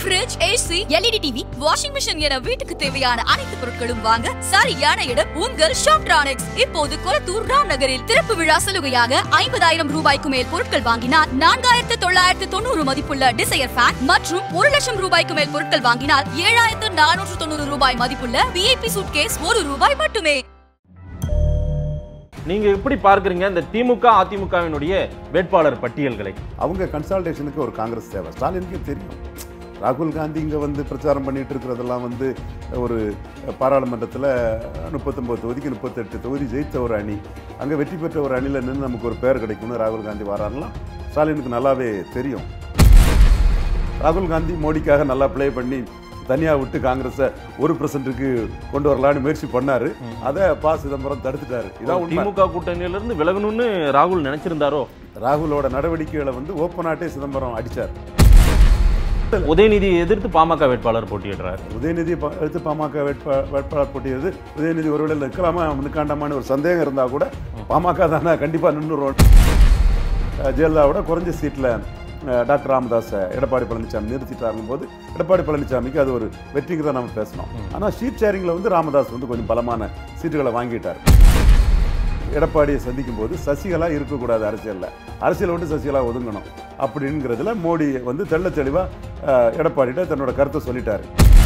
Fridge AC LED TV washing machine என வீட்டுக்கு தேவையான அனைத்து பொருட்களும் வாங்க சரியான இடம் உங்கள் ஷாப்ட்ரானிக்ஸ் இப்போது கொளத்தூர் ராம் நகரில் திறப்பு விழா சலுகையாக ஐம்பதாயிரம் ரூபாய்க்கு மேல் பொருட்கள் வாங்கினால் நான்காயிரத்து தொள்ளாயிரத்து தொண்ணூறு மதிப்புள்ள டிசையர் ஃபேன் மற்றும் ஒரு லட்சம் ரூபாய்க்கு மேல் பொருட்கள் வாங்கினால் ஏழாயிரத்து நானூற்று தொண்ணூறு ரூபாய் மதிப்புள்ள விஐபி சூட் கேஸ் ஒரு ரூபாய் மட்டுமே நீங்க எப்படி பார்க்கறீங்க இந்த திமுக அதிமுகவினுடைய வேட்பாளர் பட்டியல்களை அவங்க கன்சால்டேஷனுக்கு ஒரு காங்கிரஸ் தேவை ஸ்டாலினுக்கு தெரியும் ராகுல் காந்தி இங்கே வந்து பிரச்சாரம் பண்ணிட்டு இருக்கிறதெல்லாம் வந்து ஒரு பாராளுமன்றத்தில் முப்பத்தொம்பது தொகுதிக்கு முப்பத்தெட்டு தொகுதி ஜெயித்த ஒரு அணி அங்கே வெற்றி பெற்ற ஒரு அணியில் நின்று நமக்கு ஒரு பேர் கிடைக்கும்னு ராகுல் காந்தி வராருலாம் ஸ்டாலினுக்கு நல்லாவே தெரியும் ராகுல் காந்தி மோடிக்காக நல்லா ப்ளே பண்ணி தனியாக விட்டு காங்கிரஸை ஒரு பர்சன்ட்டுக்கு கொண்டு வரலான்னு முயற்சி பண்ணாரு அதை ப சிதம்பரம் தடுத்துட்டாரு இதான் உண்மை திமுக கூட்டணியில இருந்து விலகணும்னு ராகுல் நினைச்சிருந்தாரோ ராகுலோட நடவடிக்கைகளை வந்து ஓப்பனாட்டே சிதம்பரம் அடிச்சார் உதயநிதியை எதிர்த்து பாமக வேட்பாளர் போட்டியிடுறார் உதயநிதி ப- எடுத்து பாமக வேட்பா வேட்பாளர் போட்டியது உதயநிதி ஒருவேளை நிற்கலாமா நிற்காண்டாமான்னு ஒரு சந்தேகம் இருந்தால் கூட பாமக தானே கண்டிப்பாக நின்றுருவோம் ஜெயலலிதாவோட குறைஞ்ச சீட்டில் டாக்டர் ராமதாஸை எடப்பாடி பழனிசாமி நிறுத்திட்டாருங்கும் போது எடப்பாடி பழனிசாமிக்கு அது ஒரு வெற்றிக்கு தான் நம்ம பேசணும் ஆனால் சீட் ஷேரிங்கில் வந்து ராமதாஸ் வந்து கொஞ்சம் பலமான சீட்டுகளை வாங்கிட்டார் எடப்பாடியை சந்திக்கும் போது சசிகலா இருக்கக்கூடாது அரசியலில் அரசியலை விட்டு சசிகலா ஒதுங்கணும் அப்படிங்கிறதுல மோடி வந்து தெள்ள தெளிவாக எடப்பாடிட்ட தன்னோட கருத்தை சொல்லிட்டாரு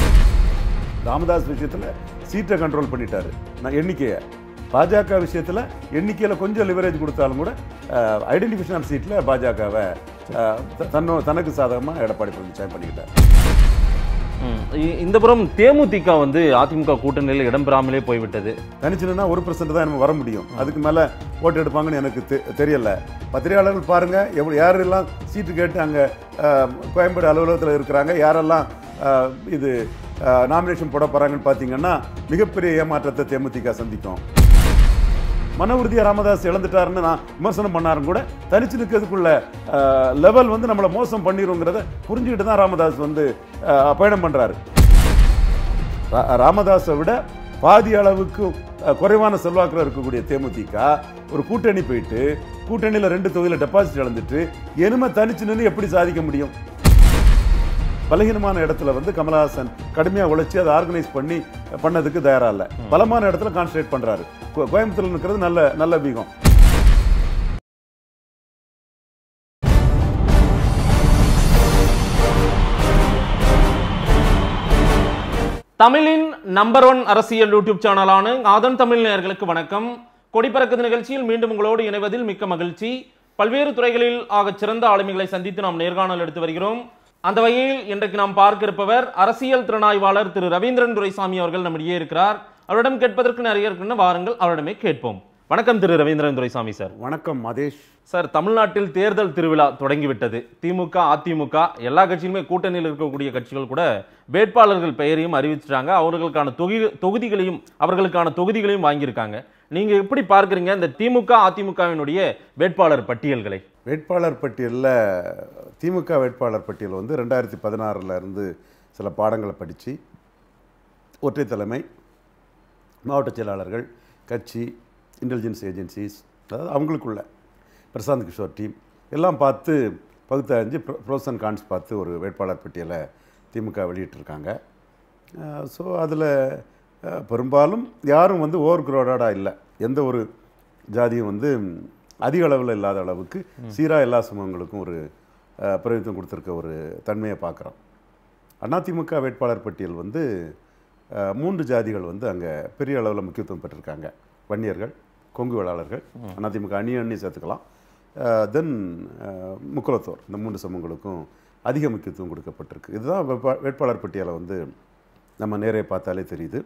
ராமதாஸ் விஷயத்தில் சீட்டை கண்ட்ரோல் பண்ணிட்டாரு நான் எண்ணிக்கையை பாஜக விஷயத்தில் எண்ணிக்கையில் கொஞ்சம் லிவரேஜ் கொடுத்தாலும் கூட ஐடென்டிஃபிகேஷன் ஆஃப் சீட்டில் பாஜகவை தன்னோ தனக்கு சாதகமாக எடப்பாடி பழனிசாமி பண்ணிக்கிட்டார் ம். இ- இந்த புறம் தேமுதிக வந்து அதிமுக கூட்டணியில் இடம்பெறாமலே போய்விட்டது தனிச்சுன்னா ஒரு பர்சன்ட் தான் நம்ம வர முடியும் அதுக்கு மேலே ஓட்டு எடுப்பாங்கன்னு எனக்கு தெ- தெரியல பத்திரிகையாளர்கள் பாருங்க எவ்வளோ யாரெல்லாம் சீட்டு கேட்டு அங்கே கோயம்பேடு அலுவலகத்தில் இருக்கிறாங்க யாரெல்லாம் அஹ், இது நாமினேஷன் போட போகிறாங்கன்னு பார்த்தீங்கன்னா மிகப்பெரிய ஏமாற்றத்தை தேமுதிக சந்திக்கும் மன உறுதியை ராமதாஸ் இழந்துட்டாருன்னு நான் விமர்சனம் பண்ணாரும் கூட தனிச்சு நிற்கிறதுக்குள்ள லெவல் வந்து நம்மளை மோசம் பண்ணிருங்கிறத புரிஞ்சுக்கிட்டு தான் ராமதாஸ் வந்து அஹ், பயணம் பண்ணுறாரு ரா- ராமதாஸை விட பாதி அளவுக்கு அஹ், குறைவான செல்வாக்கில் இருக்கக்கூடிய தேமுதிக ஒரு கூட்டணி போயிட்டு கூட்டணியில் ரெண்டு தொகுதியில் டெபாசிட் இழந்துட்டு எனும தனிச்சு நின்று எப்படி சாதிக்க முடியும் பலகீனமான இடத்துல வந்து கமலஹாசன் கடுமையாக உழைச்சி அதை ஆர்கனைஸ் பண்ணி பண்ணதுக்கு தயாரா இல்லை பலமான இடத்துல கான்சன்ட்ரேட் பண்றாரு கோ- கோயம்புத்தூர்ல இருக்கிறது நல்ல நல்ல வீகம் தமிழின் நம்பர் ஒன் அரசியல் யூடியூப் சேனலான ஆதன் தமிழ் நேயர்களுக்கு வணக்கம் கொடிப்பறக்குது நிகழ்ச்சியில் மீண்டும் உங்களோடு இணைவதில் மிக்க மகிழ்ச்சி பல்வேறு துறைகளில் ஆகச் சிறந்த ஆளுமைகளை சந்தித்து நாம் நேர்காணல் எடுத்து வருகிறோம் அந்த வகையில் இன்றைக்கு நாம் பார்க்க இருப்பவர் அரசியல் திறனாய்வாளர் திரு ரவீந்திரன் துரைசாமி அவர்கள் நம்மிடையே இருக்கிறார் அவரிடம் கேட்பதற்கு நிறைய இருக்குன்னு வாருங்கள் அவரிடமே கேட்போம் வணக்கம் திரு ரவீந்திரன் துரைசாமி சார் வணக்கம் மதேஷ் சார் தமிழ்நாட்டில் தேர்தல் திருவிழா தொடங்கிவிட்டது திமுக அதிமுக எல்லா கட்சியுமே கூட்டணியில் இருக்கக்கூடிய கட்சிகள் கூட வேட்பாளர்கள் பெயரையும் அறிவிச்சிட்டாங்க அவர்களுக்கான தொகுதி தொகுதிகளையும் அவர்களுக்கான தொகுதிகளையும் வாங்கியிருக்காங்க நீங்க எப்படி பார்க்கறீங்க இந்த திமுக அதிமுகவினுடைய வேட்பாளர் பட்டியல்களை வேட்பாளர் பட்டியலில் திமுக வேட்பாளர் பட்டியல் வந்து ரெண்டாயிரத்தி பதினாறுல இருந்து சில பாடங்களை படித்து ஒற்றை தலைமை மாவட்ட செயலாளர்கள் கட்சி இன்டெலிஜென்ஸ் ஏஜென்சிஸ் அதாவது அவங்களுக்குள்ள பிரசாந்த் கிஷோர் டீம் எல்லாம் பார்த்து பகுத்தறிஞ்சு ப்ரோஸ் அண்ட் கான்ஸ் பார்த்து ஒரு வேட்பாளர் பட்டியலை திமுக வெளியிட்டிருக்காங்க ஸோ அதில் பெரும்பாலும் யாரும் வந்து ஓவர் க்ரௌடடாக இல்லை எந்த ஒரு ஜாதியும் வந்து அதிக அளவில் இல்லாத அளவுக்கு சீராக எல்லா சமூகங்களுக்கும் ஒரு அஹ், பிரதிநிதித்துவம் கொடுத்துருக்க ஒரு தன்மையை பார்க்குறோம் அதிமுக வேட்பாளர் பட்டியல் வந்து அஹ், மூன்று ஜாதிகள் வந்து அங்கே பெரிய அளவில் முக்கியத்துவம் பெற்றிருக்காங்க வன்னியர்கள் கொங்கு வேளாளர்கள் அதிமுக அணி அணி சேர்த்துக்கலாம் தென் முக்குலத்தோர் இந்த மூன்று சமூகங்களுக்கும் அதிக முக்கியத்துவம் கொடுக்கப்பட்டிருக்கு இதுதான் வேட்பா- வேட்பாளர் பட்டியலை வந்து நம்ம நேரே பார்த்தாலே தெரியுது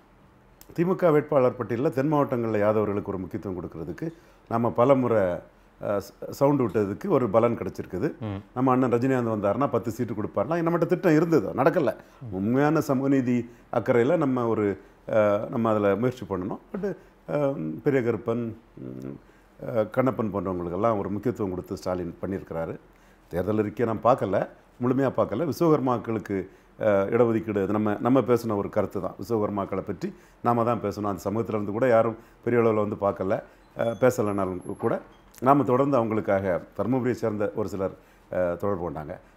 திமுக வேட்பாளர் பட்டியலில் தென் மாவட்டங்களில் யாதவர்களுக்கு ஒரு முக்கியத்துவம் கொடுக்கறதுக்கு நம்ம பல முறை சவுண்டு விட்டதுக்கு ஒரு பலன் கிடைச்சிருக்குது நம்ம அண்ணன் ரஜினிகாந்த் வந்தாருன்னா பத்து சீட்டு கொடுப்பாருனா நம்மகிட்ட திட்டம் இருந்தது நடக்கலை உண்மையான சமூகநீதி அக்கறையில் நம்ம ஒரு அஹ், நம்ம அதில் முயற்சி பண்ணணும் பட்டு பெரிய கருப்பன் ம், அஹ், கண்ணப்பன் போன்றவங்களுக்கெல்லாம் ஒரு முக்கியத்துவம் கொடுத்து ஸ்டாலின் பண்ணியிருக்கிறாரு தேர்தல் அறிக்கையை நான் பார்க்கல முழுமையாக பார்க்கல விஸ்வகர்மாக்களுக்கு அஹ், இடஒதுக்கீடு அது நம்ம நம்ம பேசின ஒரு கருத்து தான் விஸ்வகர்மாக்களை பற்றி நாம தான் பேசணும் அந்த சமூகத்துல இருந்து கூட யாரும் பெரிய அளவில் வந்து பார்க்கல அஹ், பேசலைனாலும் கூட நாம் தொடர்ந்து அவங்களுக்காக தருமபுரியை சேர்ந்த ஒரு சிலர் அஹ், தொடர்பு கொண்டாங்க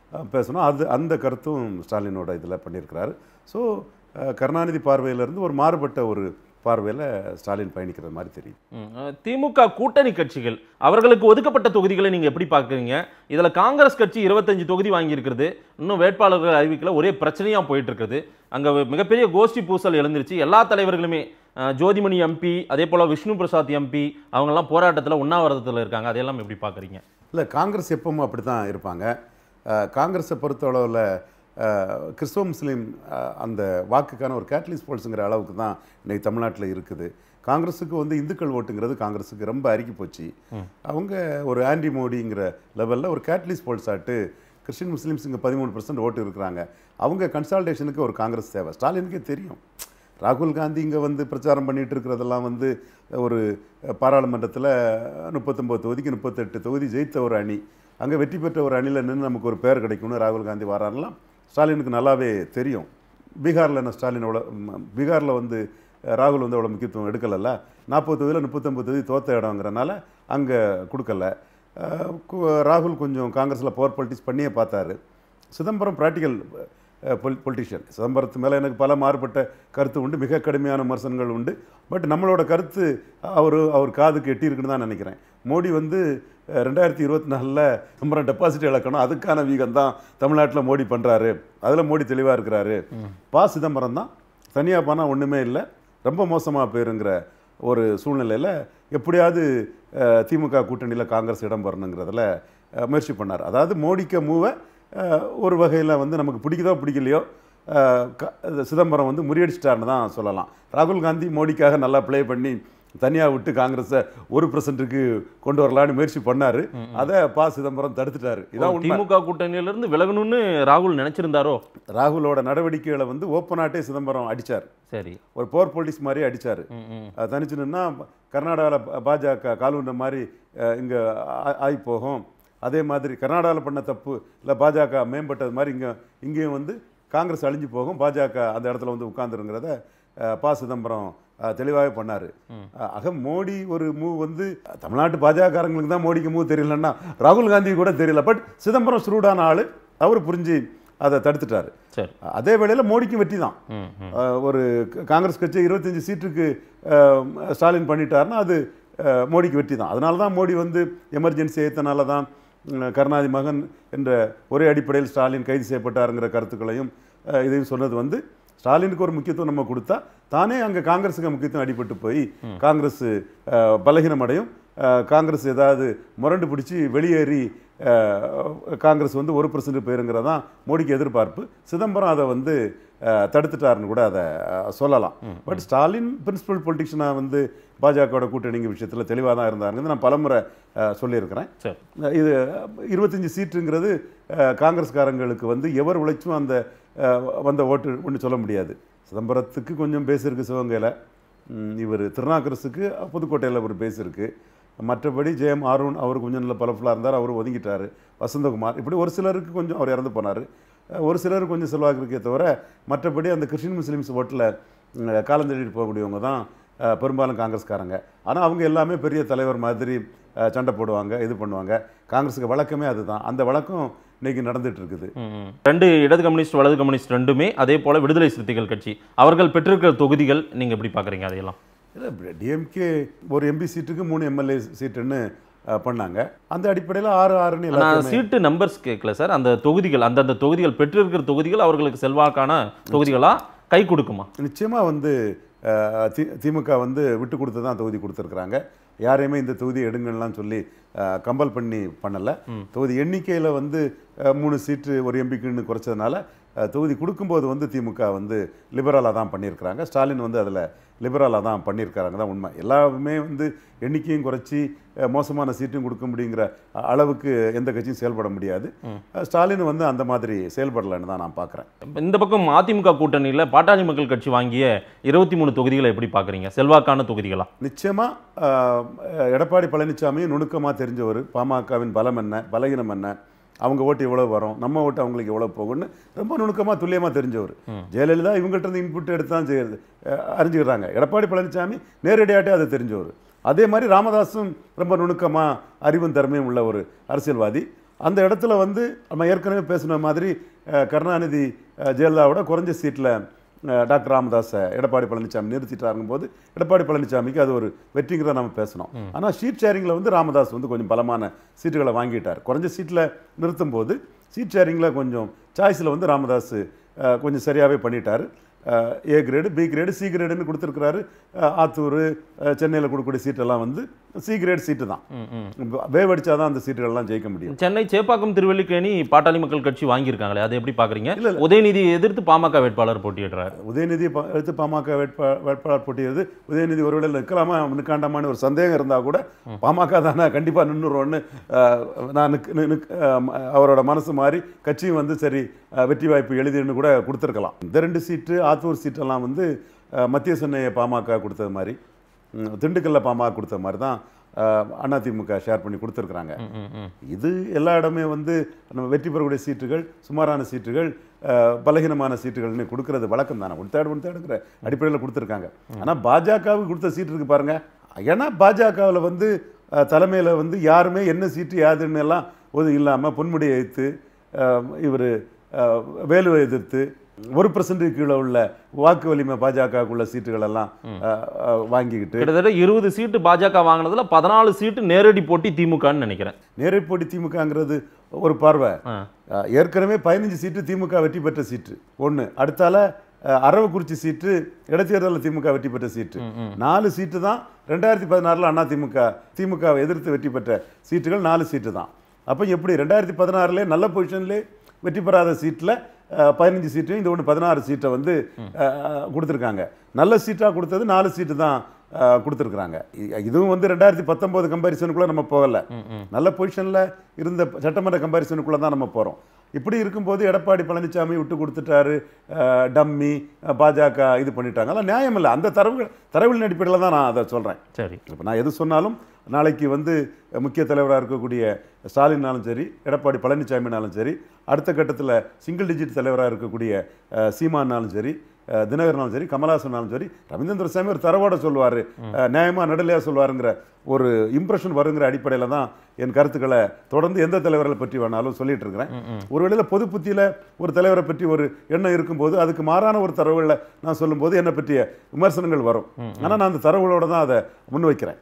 அஹ், பேசணும் அது அந்த கருத்தும் ஸ்டாலினோட இதில் பண்ணியிருக்கிறாரு ஸோ கருணாநிதி பார்வையிலேருந்து ஒரு மாறுபட்ட ஒரு பார்வையில் ஸ்டாலின் பயணிக்கிற மாதிரி தெரியுது ம், அஹ், திமுக கூட்டணி கட்சிகள் அவர்களுக்கு ஒதுக்கப்பட்ட தொகுதிகளை நீங்க எப்படி பார்க்குறீங்க இதுல காங்கிரஸ் கட்சி இருபத்தஞ்சு தொகுதி வாங்கியிருக்கிறது இன்னும் வேட்பாளர்கள் அறிவிக்கல ஒரே பிரச்சனையா போயிட்டு இருக்குது அங்க மிகப்பெரிய கோஷ்டி பூசல் எழுந்துருச்சு எல்லா தலைவர்களுமே அஹ், ஜோதிமணி எம்பி அதே போல விஷ்ணு பிரசாத் எம்பி அவங்கெல்லாம் போராட்டத்தில் உண்ணாவிரதத்தில் இருக்காங்க அதையெல்லாம் எப்படி பார்க்குறீங்க இல்லை காங்கிரஸ் எப்பவும் அப்படி தான் இருப்பாங்க அஹ், காங்கிரஸை பொறுத்தளவில் கிறிஸ்தவ முஸ்லீம் அஹ், அந்த வாக்குக்கான ஒரு கேட்டலிஸ் போல்ஸுங்கிற அளவுக்கு தான் இன்னைக்கு தமிழ்நாட்டில் இருக்குது காங்கிரஸுக்கு வந்து இந்துக்கள் ஓட்டுங்கிறது காங்கிரஸுக்கு ரொம்ப அருகி போச்சு அவங்க ஒரு ஆன்டி மோடிங்கிற லெவலில் ஒரு கேட்டலிஸ் போல்ஸ் ஆட்டு கிறிஸ்டின் முஸ்லீம்ஸ் இங்கே பதிமூணு பர்சன்ட் ஓட்டு இருக்கிறாங்க அவங்க கன்சால்டேஷனுக்கு ஒரு காங்கிரஸ் தேவை ஸ்டாலினுக்கே தெரியும் ராகுல் காந்தி இங்கே வந்து பிரச்சாரம் பண்ணிட்டு இருக்கிறதெல்லாம் வந்து ஒரு பாராளுமன்றத்தில் முப்பத்தொம்போது தொகுதிக்கு முப்பத்தெட்டு தொகுதி ஜெயித்த ஒரு அணி அங்கே வெற்றி பெற்ற ஒரு அணியில் நின்று நமக்கு ஒரு பேர் கிடைக்கும்னு ராகுல் காந்தி வராரெல்லாம் ஸ்டாலினுக்கு நல்லாவே தெரியும் பீகாரில் என்ன ஸ்டாலின் அவ்வளோ பீகாரில் வந்து அஹ், ராகுல் வந்து அவ்வளோ முக்கியத்துவம் எடுக்கலைல்ல நாற்பது தொகுதியில் முப்பத்தொம்பது தொகுதி தோத்த இடங்கிறனால அங்கே கொடுக்கல அஹ், கு- ராகுல் கொஞ்சம் காங்கிரஸில் பவர் பாலிட்டிக்ஸ் பண்ணியே பார்த்தாரு சிதம்பரம் ப்ராக்டிக்கல் பொலிட்டிஷியன் சிதம்பரத்து மேலே எனக்கு பல மாறுபட்ட கருத்து உண்டு மிக கடுமையான விமர்சனங்கள் உண்டு பட் நம்மளோட கருத்து அவர் அவர் காதுக்கு எட்டி இருக்குன்னு தான் நினைக்கிறேன் மோடி வந்து அஹ், ரெண்டாயிரத்தி இருபத்தி நாலில் சிதம்பரம் டெபாசிட் இழக்கணும் அதுக்கான வீகம் தான் தமிழ்நாட்டில் மோடி பண்ணுறாரு அதில் மோடி தெளிவாக இருக்கிறாரு பா சிதம்பரம் தான் தனியாக போனால் ஒன்றுமே இல்லை ரொம்ப மோசமாக போயிருங்கிற ஒரு சூழ்நிலையில் எப்படியாவது அஹ், திமுக கூட்டணியில் காங்கிரஸ் இடம் வரணுங்கிறதுல அஹ், முயற்சி பண்ணார் அதாவது மோடிக்க மூவை அஹ், ஒரு வகையில் வந்து நமக்கு பிடிக்குதோ பிடிக்கலையோ அஹ், க- இது சிதம்பரம் வந்து முறியடிச்சிட்டாருன்னு தான் சொல்லலாம் ராகுல் காந்தி மோடிக்காக நல்லா ப்ளே பண்ணி தனியாக விட்டு காங்கிரஸை ஒரு பர்சன்ட்டுக்கு கொண்டு வரலான்னு முயற்சி பண்ணார் அதை பா சிதம்பரம் தடுத்துட்டாரு இதான் உண்மை திமுக கூட்டணியிலிருந்து விலகணும்னு ராகுல் நினைச்சிருந்தாரோ ராகுலோட நடவடிக்கைகளை வந்து ஓப்பனாட்டே சிதம்பரம் அடிச்சார் சரி ஒரு போர் போலீஸ் மாதிரி அடிச்சார் ம், ம். தனிச்சு நின்னா கர்நாடகாவில் பாஜக காலுண்ட மாதிரி இங்கே ஆகி போகும் அதே மாதிரி கர்நாடகாவில் பண்ண தப்பு இல்லை பாஜக மேம்பட்டது மாதிரி இங்கே இங்கேயும் வந்து காங்கிரஸ் அழிஞ்சு போகும் பாஜக அந்த இடத்துல வந்து உட்கார்ந்துருங்கிறத ப சிதம்பரம் தெளிவாகவே பண்ணார் ஆக மோடி ஒரு மூவ் வந்து தமிழ்நாட்டு பாஜகக்காரங்களுக்கு தான் மோடிக்கு மூவ் தெரியலன்னா ராகுல் காந்தி கூட தெரியல பட் சிதம்பரம் ஸ்ரூடான ஆள் அவர் புரிஞ்சு அதை தடுத்துட்டாரு சரி அதே வேளையில் மோடிக்கும் வெற்றி தான் ம், ம். அஹ் ஒரு க- காங்கிரஸ் கட்சி இருபத்தஞ்சி சீட்டுக்கு அஹ், ஸ்டாலின் பண்ணிட்டாருன்னா அது அஹ், மோடிக்கு வெற்றி தான் அதனால தான் மோடி வந்து எமர்ஜென்சி ஏற்றனால தான் உம், கருணாநிதி மகன் என்ற ஒரே அடிப்படையில் ஸ்டாலின் கைது செய்யப்பட்டாருங்கிற கருத்துக்களையும் அஹ், இதையும் சொன்னது வந்து ஸ்டாலினுக்கு ஒரு முக்கியத்துவம் நம்ம கொடுத்தா தானே அங்கே காங்கிரஸுக்கு முக்கியத்துவம் அடிபட்டு போய் காங்கிரஸ் அஹ், பலகீனமடையும் அஹ், காங்கிரஸ் ஏதாவது முரண்டு பிடிச்சி வெளியேறி அஹ், காங்கிரஸ் வந்து ஒரு பர்சன்ட் போயிருங்கிறதான் மோடிக்கு எதிர்பார்ப்பு சிதம்பரம் அதை வந்து அஹ், தடுத்துட்டாருன்னு கூட அதை அஹ், சொல்லலாம் பட் ஸ்டாலின் பிரின்சிபல் பொலிட்டிஷனாக வந்து பாஜகவோட கூட்டணிங்க விஷயத்தில் தெளிவாக தான் இருந்தாருங்கிறது நான் பலமுறை அஹ், சொல்லியிருக்கிறேன் சரி இது இருபத்தஞ்சி சீட்டுங்கிறது அஹ், காங்கிரஸ்காரங்களுக்கு வந்து எவர் உழைச்சும் அந்த அஹ், வந்த ஓட்டு ஒன்று சொல்ல முடியாது சிதம்பரத்துக்கு கொஞ்சம் பேஸ் இருக்குது சிவகங்கையில் இவர் திருநாக்கரசுக்கு புதுக்கோட்டையில் ஒரு பேஸ் இருக்குது மற்றபடி ஜெயம் அருண் அவர் கொஞ்சம் நல்ல பலஃபுல்லாக இருந்தார் அவர் ஒதுங்கிட்டார் வசந்தகுமார் இப்படி ஒரு சிலருக்கு கொஞ்சம் அவர் இறந்து போனார் ஒரு சிலருக்கு கொஞ்சம் செல்வாக்கு இருக்கே தவிர மற்றபடி அந்த கிறிஸ்டின் முஸ்லீம்ஸ் ஓட்டில் காலம் தேடிட்டு போகக்கூடியவங்க தான் அஹ், பெரும்பாலும் காங்கிரஸ்காரங்க ஆனால் அவங்க எல்லாமே பெரிய தலைவர் மாதிரி அஹ், சண்டை போடுவாங்க இது பண்ணுவாங்க காங்கிரஸுக்கு வழக்கமே அதுதான் அந்த வழக்கம் இன்னைக்கு நடந்துட்டு இருக்குது ம், ம். ரெண்டு இடது கம்யூனிஸ்ட் வலது கம்யூனிஸ்ட் ரெண்டுமே அதே போல விடுதலை சிறுத்தைகள் கட்சி அவர்கள் பெற்றிருக்கிற தொகுதிகள் நீங்க எப்படி பாக்குறீங்க அதையெல்லாம் இல்லை டிஎம்கே ஒரு எம்பி சீட்டுக்கு மூணு எம்எல்ஏ சீட்டுன்னு அஹ், பண்ணாங்க அந்த அடிப்படையில் ஆறு ஆறுன்னு நான் எல்லாத்தையுமே சீட்டு நம்பர்ஸ் கேட்கல சார் அந்த தொகுதிகள் அந்தந்த தொகுதிகள் பெற்றிருக்கிற தொகுதிகள் அவர்களுக்கு செல்வாக்கான தொகுதிகளா கை கொடுக்குமா நிச்சயமாக வந்து அஹ், தி திமுக வந்து விட்டு கொடுத்து தான் தொகுதி கொடுத்துருக்குறாங்க யாரையுமே இந்த தொகுதி எடுங்கலாம் சொல்லி கம்பல் பண்ணி பண்ணலை தொகுதி எண்ணிக்கையில் வந்து அஹ், மூணு சீட்டு ஒரு எம்பிக்குன்னு குறைச்சதுனால அஹ், தொகுதி கொடுக்கும்போது வந்து திமுக வந்து லிபரலாக தான் பண்ணியிருக்கிறாங்க ஸ்டாலின் வந்து அதில் லிபரலாக தான் பண்ணியிருக்காங்க தான் உண்மை எல்லாமே வந்து எண்ணிக்கையும் குறைச்சி அஹ், மோசமான சீட்டும் கொடுக்க முடியுங்கிற அ- அளவுக்கு எந்த கட்சியும் செயல்பட முடியாது அஹ், ஸ்டாலின் வந்து அந்த மாதிரி செயல்படலைன்னு தான் நான் பார்க்குறேன் இந்த பக்கம் அதிமுக கூட்டணியில பாட்டாளி மக்கள் கட்சி வாங்கிய இருபத்தி மூணு தொகுதிகளை எப்படி பாக்குறீங்க செல்வாக்கான தொகுதிகளா நிச்சயமாக எடப்பாடி பழனிசாமி நுணுக்கமாக தெரிஞ்சவர் பாமகவின் பலம் என்ன பலகீனம் என்ன அவங்க ஓட்டு எவ்வளோ வரும் நம்ம ஓட்டு அவங்களுக்கு எவ்வளோ போகும்னு ரொம்ப நுணுக்கமாக துல்லியமாக தெரிஞ்சவர் ஜெயலலிதா இவங்கள்ட்ட இருந்து இன்புட் எடுத்து தான் செய்யறது அஹ், அறிஞ்சுக்கிறாங்க எடப்பாடி பழனிசாமி நேரடியாட்டே அதை தெரிஞ்சவர் அதே மாதிரி ராமதாஸும் ரொம்ப நுணுக்கமாக அறிவும் திறமையும் உள்ள ஒரு அரசியல்வாதி அந்த இடத்துல வந்து நம்ம ஏற்கனவே பேசின மாதிரி அஹ், கருணாநிதி அஹ், ஜெயலலிதாவோட குறைஞ்ச சீட்டில் டாக்டர் ராமதாஸை எடப்பாடி பழனிசாமி நிறுத்திட்டாருங்கும் போது எடப்பாடி பழனிசாமிக்கு அது ஒரு வெற்றிங்கிறத நம்ம பேசணும் ஆனால் சீட் ஷேரிங்கில் வந்து ராமதாஸ் வந்து கொஞ்சம் பலமான சீட்டுகளை வாங்கிட்டார் குறைஞ்ச சீட்டில் நிறுத்தும் போது சீட் ஷேரிங்கில் கொஞ்சம் சாய்ஸில் வந்து ராமதாஸ் அஹ், கொஞ்சம் சரியாகவே பண்ணிட்டாரு A grade B grade C கிரேடுன்னு கொடுத்துருக்கிறாரு ஆத்தூர் சென்னையில் கொடுக்கக்கூடிய சீட்டெல்லாம் வந்து சி கிரேட் சீட்டு தான் வேவடிச்சா தான் அந்த சீட்டுகள்லாம் ஜெயிக்க முடியும் சென்னை சேப்பாக்கம் திருவல்லிக்கேணி பாட்டாளி மக்கள் கட்சி வாங்கியிருக்காங்களே அதை எப்படி பாக்குறீங்க இல்ல, இல்ல. உதயநிதியை எதிர்த்து பாமக வேட்பாளர் போட்டியிடுறாரு உதயநிதி ப- எடுத்து பாமக வேட்பா வேட்பாளர் போட்டியது உதயநிதி ஒருவேளை நிற்கலாமா நிற்காண்டாமான்னு ஒரு சந்தேகம் இருந்தால் கூட பாமக தானே கண்டிப்பாக நின்றுருவோன்னு நான் நிக் நி- நிக் அஹ், அவரோட மனசு மாறி கட்சியும் வந்து சரி அஹ், வெற்றி வாய்ப்பு எழுதின்னு கூட கொடுத்துருக்கலாம் இந்த ரெண்டு சீட்டு ஆத்தூர் சீட்டெல்லாம் வந்து அஹ், மத்திய சென்னையை பாமக கொடுத்தது மாதிரி ம், திண்டுக்கல்ல பாமக கொடுத்த மாதிரி தான் அஹ், அதிமுக ஷேர் பண்ணி கொடுத்துருக்குறாங்க இது எல்லா இடமே வந்து நம்ம வெற்றி பெறக்கூடிய சீட்டுகள் சுமாரான சீட்டுகள் அஹ், பலகீனமான சீட்டுகள்னு கொடுக்கறது வழக்கம் தானே ஒன் தேர்ட் ஒன் தேர்டுங்கிற அடிப்படையில் கொடுத்துருக்காங்க ஆனால் பாஜகவுக்கு கொடுத்த சீட்டு இருக்கு பாருங்க ஏன்னா பாஜகவில் வந்து தலைமையில் வந்து யாருமே என்ன சீட்டு யாதுன்னு எல்லாம் ஒது இல்லாமல் பொன்முடியை எதிர்த்து இவர் வேலுவை எதிர்த்து ஒரு பர்சன்ட்டுக்கு கீழே உள்ள வாக்கு வலிமை பாஜகவுக்குள்ள சீட்டுகள் எல்லாம் அஹ், அஹ், வாங்கிக்கிட்டு கிட்டத்தட்ட இருபது சீட்டு பாஜக வாங்கினதுல பதினாலு சீட்டு நேரடி போட்டி திமுகன்னு நினைக்கிறேன் நேரடி போட்டி திமுகங்கிறது ஒரு பார்வை ஆ. அஹ், ஏற்கனவே பதினஞ்சு சீட்டு திமுக வெற்றி பெற்ற சீட்டு ஒன்று அடுத்தால அஹ், அரவக்குறிச்சி சீட்டு இடைத்தேர்தலில் திமுக வெற்றி பெற்ற சீட்டு நாலு சீட்டு தான் ரெண்டாயிரத்தி பதினாறில் அண்ணா திமுக திமுகவை எதிர்த்து வெற்றி பெற்ற சீட்டுகள் நாலு சீட்டு தான் அப்போ எப்படி ரெண்டாயிரத்தி பதினாறுலே நல்ல பொசிஷன்லே வெற்றி பெறாத சீட்டில் பதினஞ்சு சீட்டையும் இந்த ஒன்று பதினாறு சீட்டை வந்து அஹ், கொடுத்துருக்காங்க நல்ல சீட்டாக கொடுத்தது நாலு சீட்டு தான் அஹ், கொடுத்துருக்குறாங்க இ- இதுவும் வந்து ரெண்டாயிரத்தி பத்தொம்போது கம்பேரிசனுக்குள்ளே நம்ம போகலை நல்ல பொசிஷனில் இருந்த சட்டமன்ற கம்பேரிசனுக்குள்ளே தான் நம்ம போகிறோம் இப்படி இருக்கும்போது எடப்பாடி பழனிசாமி விட்டு கொடுத்துட்டாரு அஹ், டம்மி அஹ், பாஜக இது பண்ணிட்டாங்க அதெல்லாம் நியாயம் இல்லை அந்த தரவுகள் தரவுகளின் அடிப்படையில் தான் நான் அதை சொல்கிறேன் சரி இப்போ நான் எது சொன்னாலும் நாளைக்கு வந்து முக்கிய தலைவராக இருக்கக்கூடிய ஸ்டாலின்னாலும் சரி எடப்பாடி பழனிசாமினாலும் சரி அடுத்த கட்டத்தில் சிங்கிள் டிஜிட் தலைவராக இருக்கக்கூடிய அஹ், சீமானாலும் சரி அஹ், தினகரனாலும் சரி கமலாசனாலும் சரி ரவீந்திர சாமி ஒரு தரவோட சொல்லுவார் நியாயமாக நடுநிலையாக சொல்லுவாருங்கிற ஒரு இம்ப்ரெஷன் வருங்கிற அடிப்படையில் தான் என் கருத்துக்களை தொடர்ந்து எந்த தலைவர்களை பற்றி வேணாலும் சொல்லிட்டு இருக்கிறேன் ஒருவேளை பொது புத்தியில் ஒரு தலைவரை பற்றி ஒரு எண்ணம் இருக்கும்போது அதுக்கு மாறான ஒரு தரவுகளை நான் சொல்லும்போது என்னை பற்றிய விமர்சனங்கள் வரும் ஆனால் நான் அந்த தரவுகளோட தான் அதை முன்வைக்கிறேன்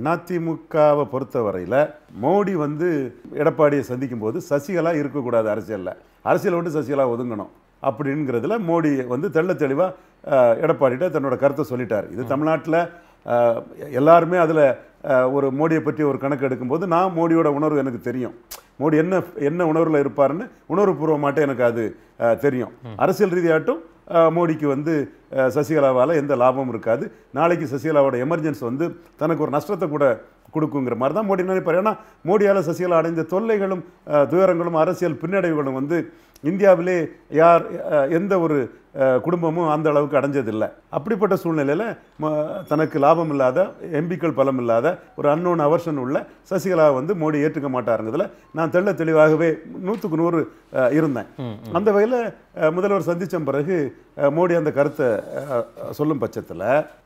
அதிமுகவை பொறுத்தவரையில் மோடி வந்து எடப்பாடியை சந்திக்கும் போது சசிகலா இருக்கக்கூடாது அரசியலில் அரசியலை விட்டு சசிகலா ஒதுங்கணும் அப்படிங்கிறதுல மோடி வந்து தெள்ள தெளிவாக எடப்பாடிட்ட தன்னோட கருத்தை சொல்லிட்டார் இது தமிழ்நாட்டில் எல்லாருமே அதில் ஒரு மோடியை பற்றி ஒரு கணக்கு எடுக்கும்போது நான் மோடியோட உணர்வு எனக்கு தெரியும் மோடி என்ன என்ன உணர்வில் இருப்பாருன்னு உணர்வுபூர்வமாட்டம் எனக்கு அது அஹ், தெரியும் அரசியல் ரீதியாட்டும் அஹ், மோடிக்கு வந்து அஹ், சசிகலாவால் எந்த லாபமும் இருக்காது நாளைக்கு சசிகலாவோட எமர்ஜென்சி வந்து தனக்கு ஒரு நஷ்டத்தை கூட கொடுக்குங்கிற மாதிரி தான் மோடி நினைப்பார் ஏன்னா மோடியால் சசிகலா அடைந்த தொல்லைகளும் அஹ், துயரங்களும் அரசியல் பின்னடைவுகளும் வந்து இந்தியாவிலே யார் அஹ், எந்த ஒரு அஹ், குடும்பமும் அந்த அளவுக்கு அடைஞ்சதில்லை அப்படிப்பட்ட சூழ்நிலையில் தனக்கு லாபம் இல்லாத எம்பிக்கள் பலம் இல்லாத ஒரு அன்னோன் அவர்ஷன் உள்ள சசிகலா வந்து மோடி ஏற்றுக்க மாட்டாருங்கிறதுல நான் தெள்ள தெளிவாகவே நூற்றுக்கு நூறு அஹ், இருந்தேன் அந்த வகையில் முதல்வர் சந்திச்ச பிறகு அஹ், மோடி அந்த கருத்தை அஹ், சொல்லும் பட்சத்தில்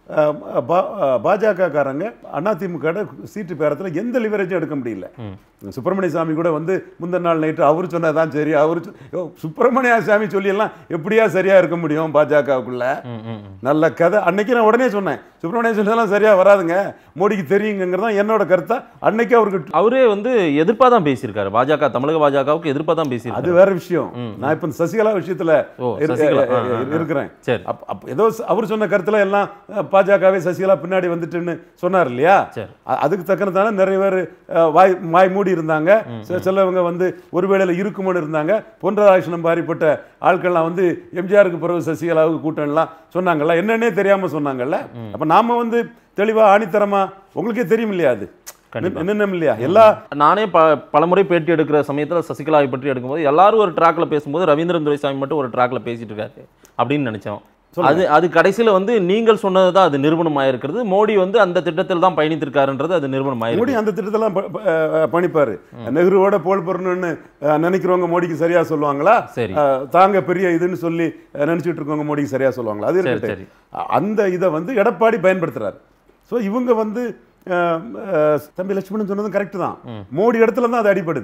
பாஜக காரங்க அதிமுக சீட்டு பேரத்தில் எந்த லிவரேஜும் எடுக்க முடியல சுப்பிரமணிய சாமி கூட வந்து முந்தின நாள் நைட்டு அவர் சொன்னதான் சரி அவர் சொ- யோ, சுப்பிரமணிய சாமி சொல்லியெல்லாம் எப்படியா சரியா இருக்க முடியும் பாஜகவுக்குள்ள நல்ல கதை அன்னைக்கு நான் உடனே சொன்னேன் சுப்பிரமணிய சொன்னதெல்லாம் சரியா வராதுங்க மோடிக்கு தெரியுங்கிறது தான் என்னோட கருத்தை அன்னைக்கு அவருக்கு அவரே வந்து எதிர்ப்பா தான் பேசியிருக்காரு பாஜக தமிழக பாஜகவுக்கு எதிர்ப்பா தான் அது பேசியிருக்காரு வேற விஷயம் நான் இப்ப இந்த சசிகலா விஷயத்துல ஓ, இரு- சசிகலா. ஆ, அஹ், ஆ, ஆ. இருக்கிறேன் சரி. அப்ப- அப்ப ஏதோ ச- அவர் சொன்ன கருத்துல எல்லாம் அஹ், பாஜகவே சசிகலா பின்னாடி வந்துட்டுன்னு சொன்னார் இல்லையா சரி. அ- அதுக்கு தக்கன தானே நிறைய பேர் அஹ், வாய் வாய் மூடி இருந்தாங்க சில- சிலவங்க வந்து ஒரு வேளையில இருக்குமோன்னு இருந்தாங்க பொன் ராதாகிருஷ்ணன் பாரிப்பட்ட ஆட்கள்லாம் வந்து எம்ஜிஆருக்கு பிறகு சசிகலாவுக்கு கூட்டம்லாம் சொன்னாங்கல்ல என்னன்னே தெரியாம சொன்னாங்கல்ல அப்ப நாம வந்து தெளிவா ஆணித்தரமா உங்களுக்கே தெரியும் இல்லையா அது நின்னும் இல்லையா எல்லா நானே ப பலமுறை பேட்டி எடுக்கிற சமயத்தில் சசிகலாவை பற்றி எடுக்கும்போது எல்லாரும் ஒரு ட்ராக்ல பேசும்போது ரவீந்திரன் துரைசாமி மட்டும் ஒரு ட்ராக்ல பேசிட்டு இருக்காரு அப்படின்னு நினைச்சோம் அது அது கடைசியில வந்து நீங்கள் சொன்னது தான் அது நிறுவனம் ஆயிருக்கிறது மோடி வந்து அந்த திட்டத்தில் தான் பயணித்திருக்காருன்றது அது நிறுவனம் மோடி ஆயிருக்கு அந்த திட்டத்தெல்லாம் ப- ப- அஹ் பண்ணிப்பாரு நெஹ்ருவோட போல் பொருள்னு நினைக்கிறவங்க மோடிக்கு சரியா சொல்லுவாங்களா சரி. அஹ், தாங்க பெரிய இதுன்னு சொல்லி அஹ், நினைச்சிட்டு இருக்கவங்க மோடிக்கு சரியா சொல்லுவாங்களா அது சரி, இருக்கட்டும் சரி. அ- அந்த இதை வந்து எடப்பாடி பயன்படுத்துறாரு ஸோ இவங்க வந்து அஹ், அஹ், தம்பி லட்சுமணன் சொன்னதும் கரெக்ட் தான் மோடி இடத்துல தான் அது அடிபடுது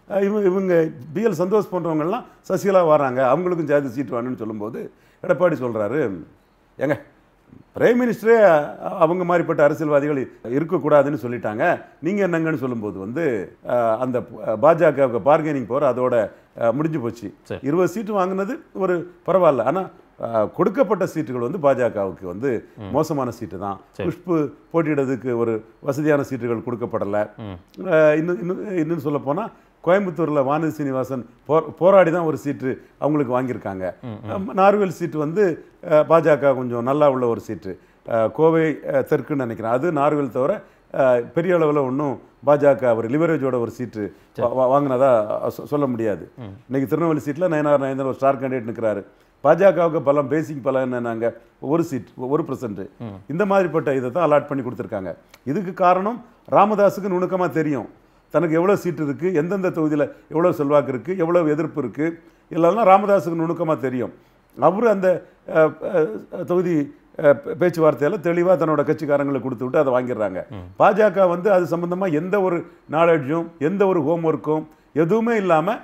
அஹ் இவங்க இவங்க பிஎல் சந்தோஷ் போன்றவங்கெல்லாம் சசிகலா வராங்க அவங்களுக்கும் ஜாதி சீட் வேணும்னு சொல்லும்போது எடப்பாடி சொல்கிறாரு ஏங்க பிரைம் மினிஸ்டரே அ- அவங்க மாதிரிப்பட்ட அரசியல்வாதிகள் இருக்கக்கூடாதுன்னு சொல்லிட்டாங்க நீங்கள் என்னங்கன்னு சொல்லும்போது வந்து அஹ், அந்த பாஜகவுக்கு பார்கெனிங் போகிற அதோட அஹ், முடிஞ்சு போச்சு சரி. இருபது சீட்டு வாங்கினது ஒரு பரவாயில்ல ஆனால் கொடுக்கப்பட்ட சீட்டுகள் வந்து பாஜகவுக்கு வந்து மோசமான சீட்டு தான் குஷ்பு போட்டியிடறதுக்கு ஒரு வசதியான சீட்டுகள் கொடுக்கப்படலை அஹ், இன்னும் இன்னும் இன்னும் சொல்ல போனால் கோயம்புத்தூரில் வானதி சீனிவாசன் போ போராடி தான் ஒரு சீட்டு அவங்களுக்கு வாங்கியிருக்காங்க அஹ், நார்வேல் சீட்டு வந்து அஹ், பாஜக கொஞ்சம் நல்லா உள்ள ஒரு சீட்டு அஹ், கோவை அஹ், தெற்குன்னு நினைக்கிறேன் அது நார்வேல் தவிர அஹ், பெரிய அளவில் ஒன்றும் பாஜக ஒரு லிவரேஜோட ஒரு சீட்டு வா- வா- வாங்கினதா சொ- சொல்ல முடியாது இன்னைக்கு திருநெல்வேலி சீட்டில் நயனார் நயந்தர் ஒரு ஸ்டார் கேண்டிடேட் நிற்கிறாரு பாஜகவுக்கு பலம் பேசிக் பலம் என்னன்னாங்க ஒரு சீட் ஒரு பர்சன்ட் இந்த மாதிரிப்பட்ட இதை தான் அலாட் பண்ணி கொடுத்துருக்காங்க இதுக்கு காரணம் ராமதாஸுக்கு நுணுக்கமாக தெரியும் தனக்கு எவ்வளோ சீட் இருக்குது எந்தெந்த தொகுதியில் எவ்வளோ செல்வாக்கு இருக்குது எவ்வளோ எதிர்ப்பு இருக்குது இதெல்லாம் ராமதாஸுக்கு நுணுக்கமாக தெரியும் அவர் அந்த அஹ், அஹ், தொகுதி அஹ், பே- பேச்சுவார்த்தையில தெளிவாக தன்னோட கட்சிக்காரங்களுக்கு கொடுத்து விட்டு அதை வாங்கிடுறாங்க பாஜக வந்து அது சம்பந்தமாக எந்த ஒரு நாலேஜும் எந்த ஒரு ஹோம்ஒர்க்கும் எதுவுமே இல்லாமல்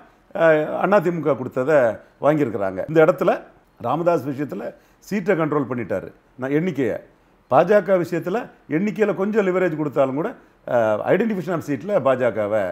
அதிமுக கொடுத்ததை வாங்கியிருக்கிறாங்க இந்த இடத்துல ராமதாஸ் விஷயத்தில் சீட்டை கண்ட்ரோல் பண்ணிட்டாரு நான் எண்ணிக்கையை பாஜக விஷயத்தில் எண்ணிக்கையில் கொஞ்சம் லிவரேஜ் கொடுத்தாலும் கூட ஐடென்டிஃபிகேஷன் ஆஃப் சீட்டில் பாஜகவை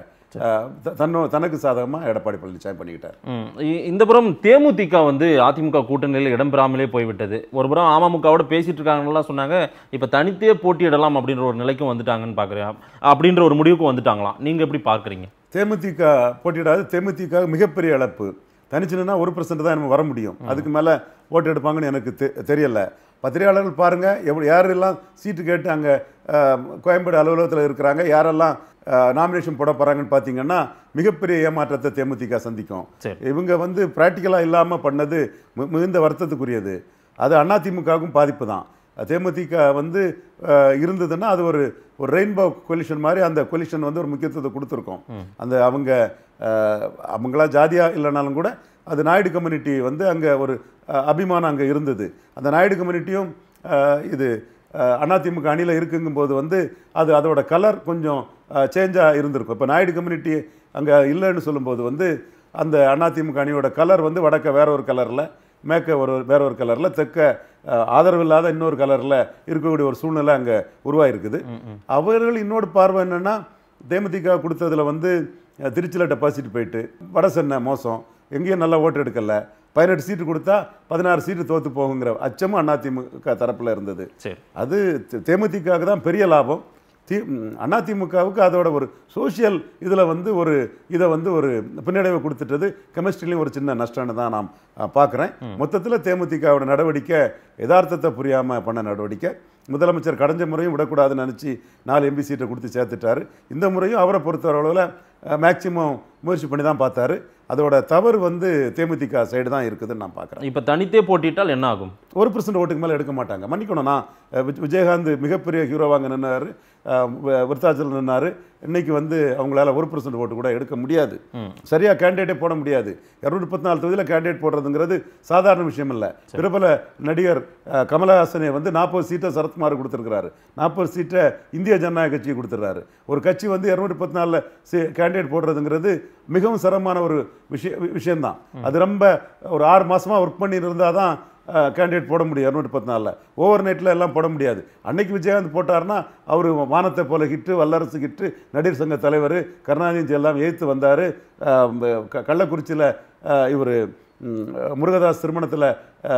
தன்னோ தனக்கு சாதகமாக எடப்பாடி பழனிசாமி பண்ணிக்கிட்டார் ம். இ- இந்த புறம் தேமுதிக வந்து அதிமுக கூட்டணியில் இடம்பெறாமலே போய்விட்டது ஒரு புறம் அமமுகவோட பேசிட்டு இருக்காங்கலாம் சொன்னாங்க இப்போ தனித்தே போட்டியிடலாம் அப்படின்ற ஒரு நிலைக்கும் வந்துட்டாங்கன்னு பார்க்குறேன் அப்படின்ற ஒரு முடிவுக்கு வந்துட்டாங்களாம் நீங்கள் எப்படி பார்க்குறீங்க தேமுதிக போட்டியிடாது தேமுதிக மிகப்பெரிய இழப்பு தனிச்சுனா ஒரு பர்சன்ட் தான் நம்ம வர முடியும் அதுக்கு மேலே ஓட்டு எடுப்பாங்கன்னு எனக்கு தெ தெரியல பத்திரிகையாளர்கள் பாருங்கள் எவ்வளோ யாரெல்லாம் சீட்டு கேட்டு அங்கே கோயம்பேடு அலுவலகத்தில் இருக்கிறாங்க யாரெல்லாம் நாமினேஷன் போட போகிறாங்கன்னு பார்த்தீங்கன்னா மிகப்பெரிய ஏமாற்றத்தை தேமுதிக சந்திக்கும் சரி. இவங்க வந்து ப்ராக்டிக்கலாக இல்லாமல் பண்ணது மி- மிகுந்த வருத்தத்துக்குரியது அது அதிமுகவுக்கும் பாதிப்பு தான் தேமுதிக வந்து அஹ், இருந்ததுன்னா அது ஒரு ஒரு ரெயின்போ கொலிஷன் மாதிரி அந்த கொலிஷன் வந்து ஒரு முக்கியத்துவத்தை கொடுத்துருக்கோம் அந்த அவங்க அஹ், அவங்களா ஜாதியா இல்லைனாலும் கூட அது நாயுடு கம்யூனிட்டி வந்து அங்கே ஒரு அஹ், அபிமானம் அங்கே இருந்தது அந்த நாயுடு கம்யூனிட்டியும் அஹ், இது அஹ், அதிமுக அணியில் இருக்குங்கும்போது வந்து அது அதோட கலர் கொஞ்சம் சேஞ்சாக இருந்திருக்கும் இப்போ நாயுடு கம்யூனிட்டி அங்கே இல்லைன்னு சொல்லும்போது வந்து அந்த அதிமுக அணியோட கலர் வந்து வடக்க வேற ஒரு கலரில் மேற்க ஒரு வேற ஒரு கலரில் தெற்க அஹ், ஆதரவு இல்லாத இன்னொரு கலரில் இருக்கக்கூடிய ஒரு சூழ்நிலை அங்கே உருவாயிருக்குது அவர்கள் இன்னொரு பார்வை என்னென்னா தேமுதிக கொடுத்ததுல வந்து அஹ், திருச்சியில் டெபாசிட் போயிட்டு வட சென்னை மோசம் எங்கேயும் நல்லா ஓட்டு எடுக்கல பதினெட்டு சீட்டு கொடுத்தா பதினாறு சீட்டு தோத்து போகுங்கிற அச்சமும் அதிமுக தரப்பில் இருந்தது சரி அது தே- தேமுதிகவுக்கு தான் பெரிய லாபம் தி ம், அதிமுகவுக்கு அதோட ஒரு சோஷியல் இதில் வந்து ஒரு இதை வந்து ஒரு பின்னடைவை கொடுத்துட்டது கெமிஸ்ட்ரிலையும் ஒரு சின்ன நஷ்டம்னு தான் நான் பார்க்குறேன் மொத்தத்தில் தேமுதிகவோட நடவடிக்கை யதார்த்தத்தை புரியாமல் பண்ண நடவடிக்கை முதலமைச்சர் கடந்த முறையும் விடக்கூடாதுன்னு நினச்சி நாலு எம்பி சீட்டை கொடுத்து சேர்த்துட்டாரு இந்த முறையும் அவரை பொறுத்தளவில் மேக்சிமம் முயற்சி பண்ணி தான் பார்த்தாரு அதோட தவறு வந்து தேமுதிக சைடு தான் இருக்குதுன்னு நான் பார்க்குறேன் இப்போ தனித்தே போட்டியிட்டால் என்ன ஆகும் ஒரு பர்சன்ட் ஓட்டுக்கு மேலே எடுக்க மாட்டாங்க மன்னிக்கணும் நான் அஹ், விஜய்- விஜயகாந்த் மிகப்பெரிய ஹீரோவாங்க நின்னாரு அஹ், வ- விருத்தாச்சலம் நின்னாரு இன்னைக்கு வந்து அவங்களால ஒரு பர்சன்ட் ஓட்டு கூட எடுக்க முடியாது சரியா கேண்டிடேட்டே போட முடியாது இரநூத்தி முப்பத்தி நாலு தொகுதியில் கேண்டிடேட் போடுறதுங்கிறது சாதாரண விஷயம் இல்லை பிரபல நடிகர் அஹ், கமலஹாசனை வந்து நாற்பது சீட்டை சரத்குமார் கொடுத்துருக்கிறாரு நாற்பது சீட்டை இந்திய ஜனநாயக கட்சி கொடுத்துருக்காரு ஒரு கட்சி வந்து இரநூத்தி முப்பத்தி நாலில் கேண்டிடேட் போடுறதுங்கிறது மிகவும் சிரமமான ஒரு விஷய விஷயம்தான் அது ரொம்ப ஒரு ஆறு மாசமா ஒர்க் பண்ணி இருந்தால் தான் கேண்டிடேட் போட முடியும் இரநூத்தி பத்து நாளில் ஓவர் நைட்டில் எல்லாம் போட முடியாது அன்னைக்கு விஜயகாந்த் போட்டார்னா அவர் வானத்தை போல ஹிட்டு வல்லரசு ஹிட்டு நடிகர் சங்க தலைவர் கருணாநிதி எல்லாம் எய்த்து வந்தார் கள்ளக்குறிச்சியில் இவர் முருகதாஸ் திருமணத்தில்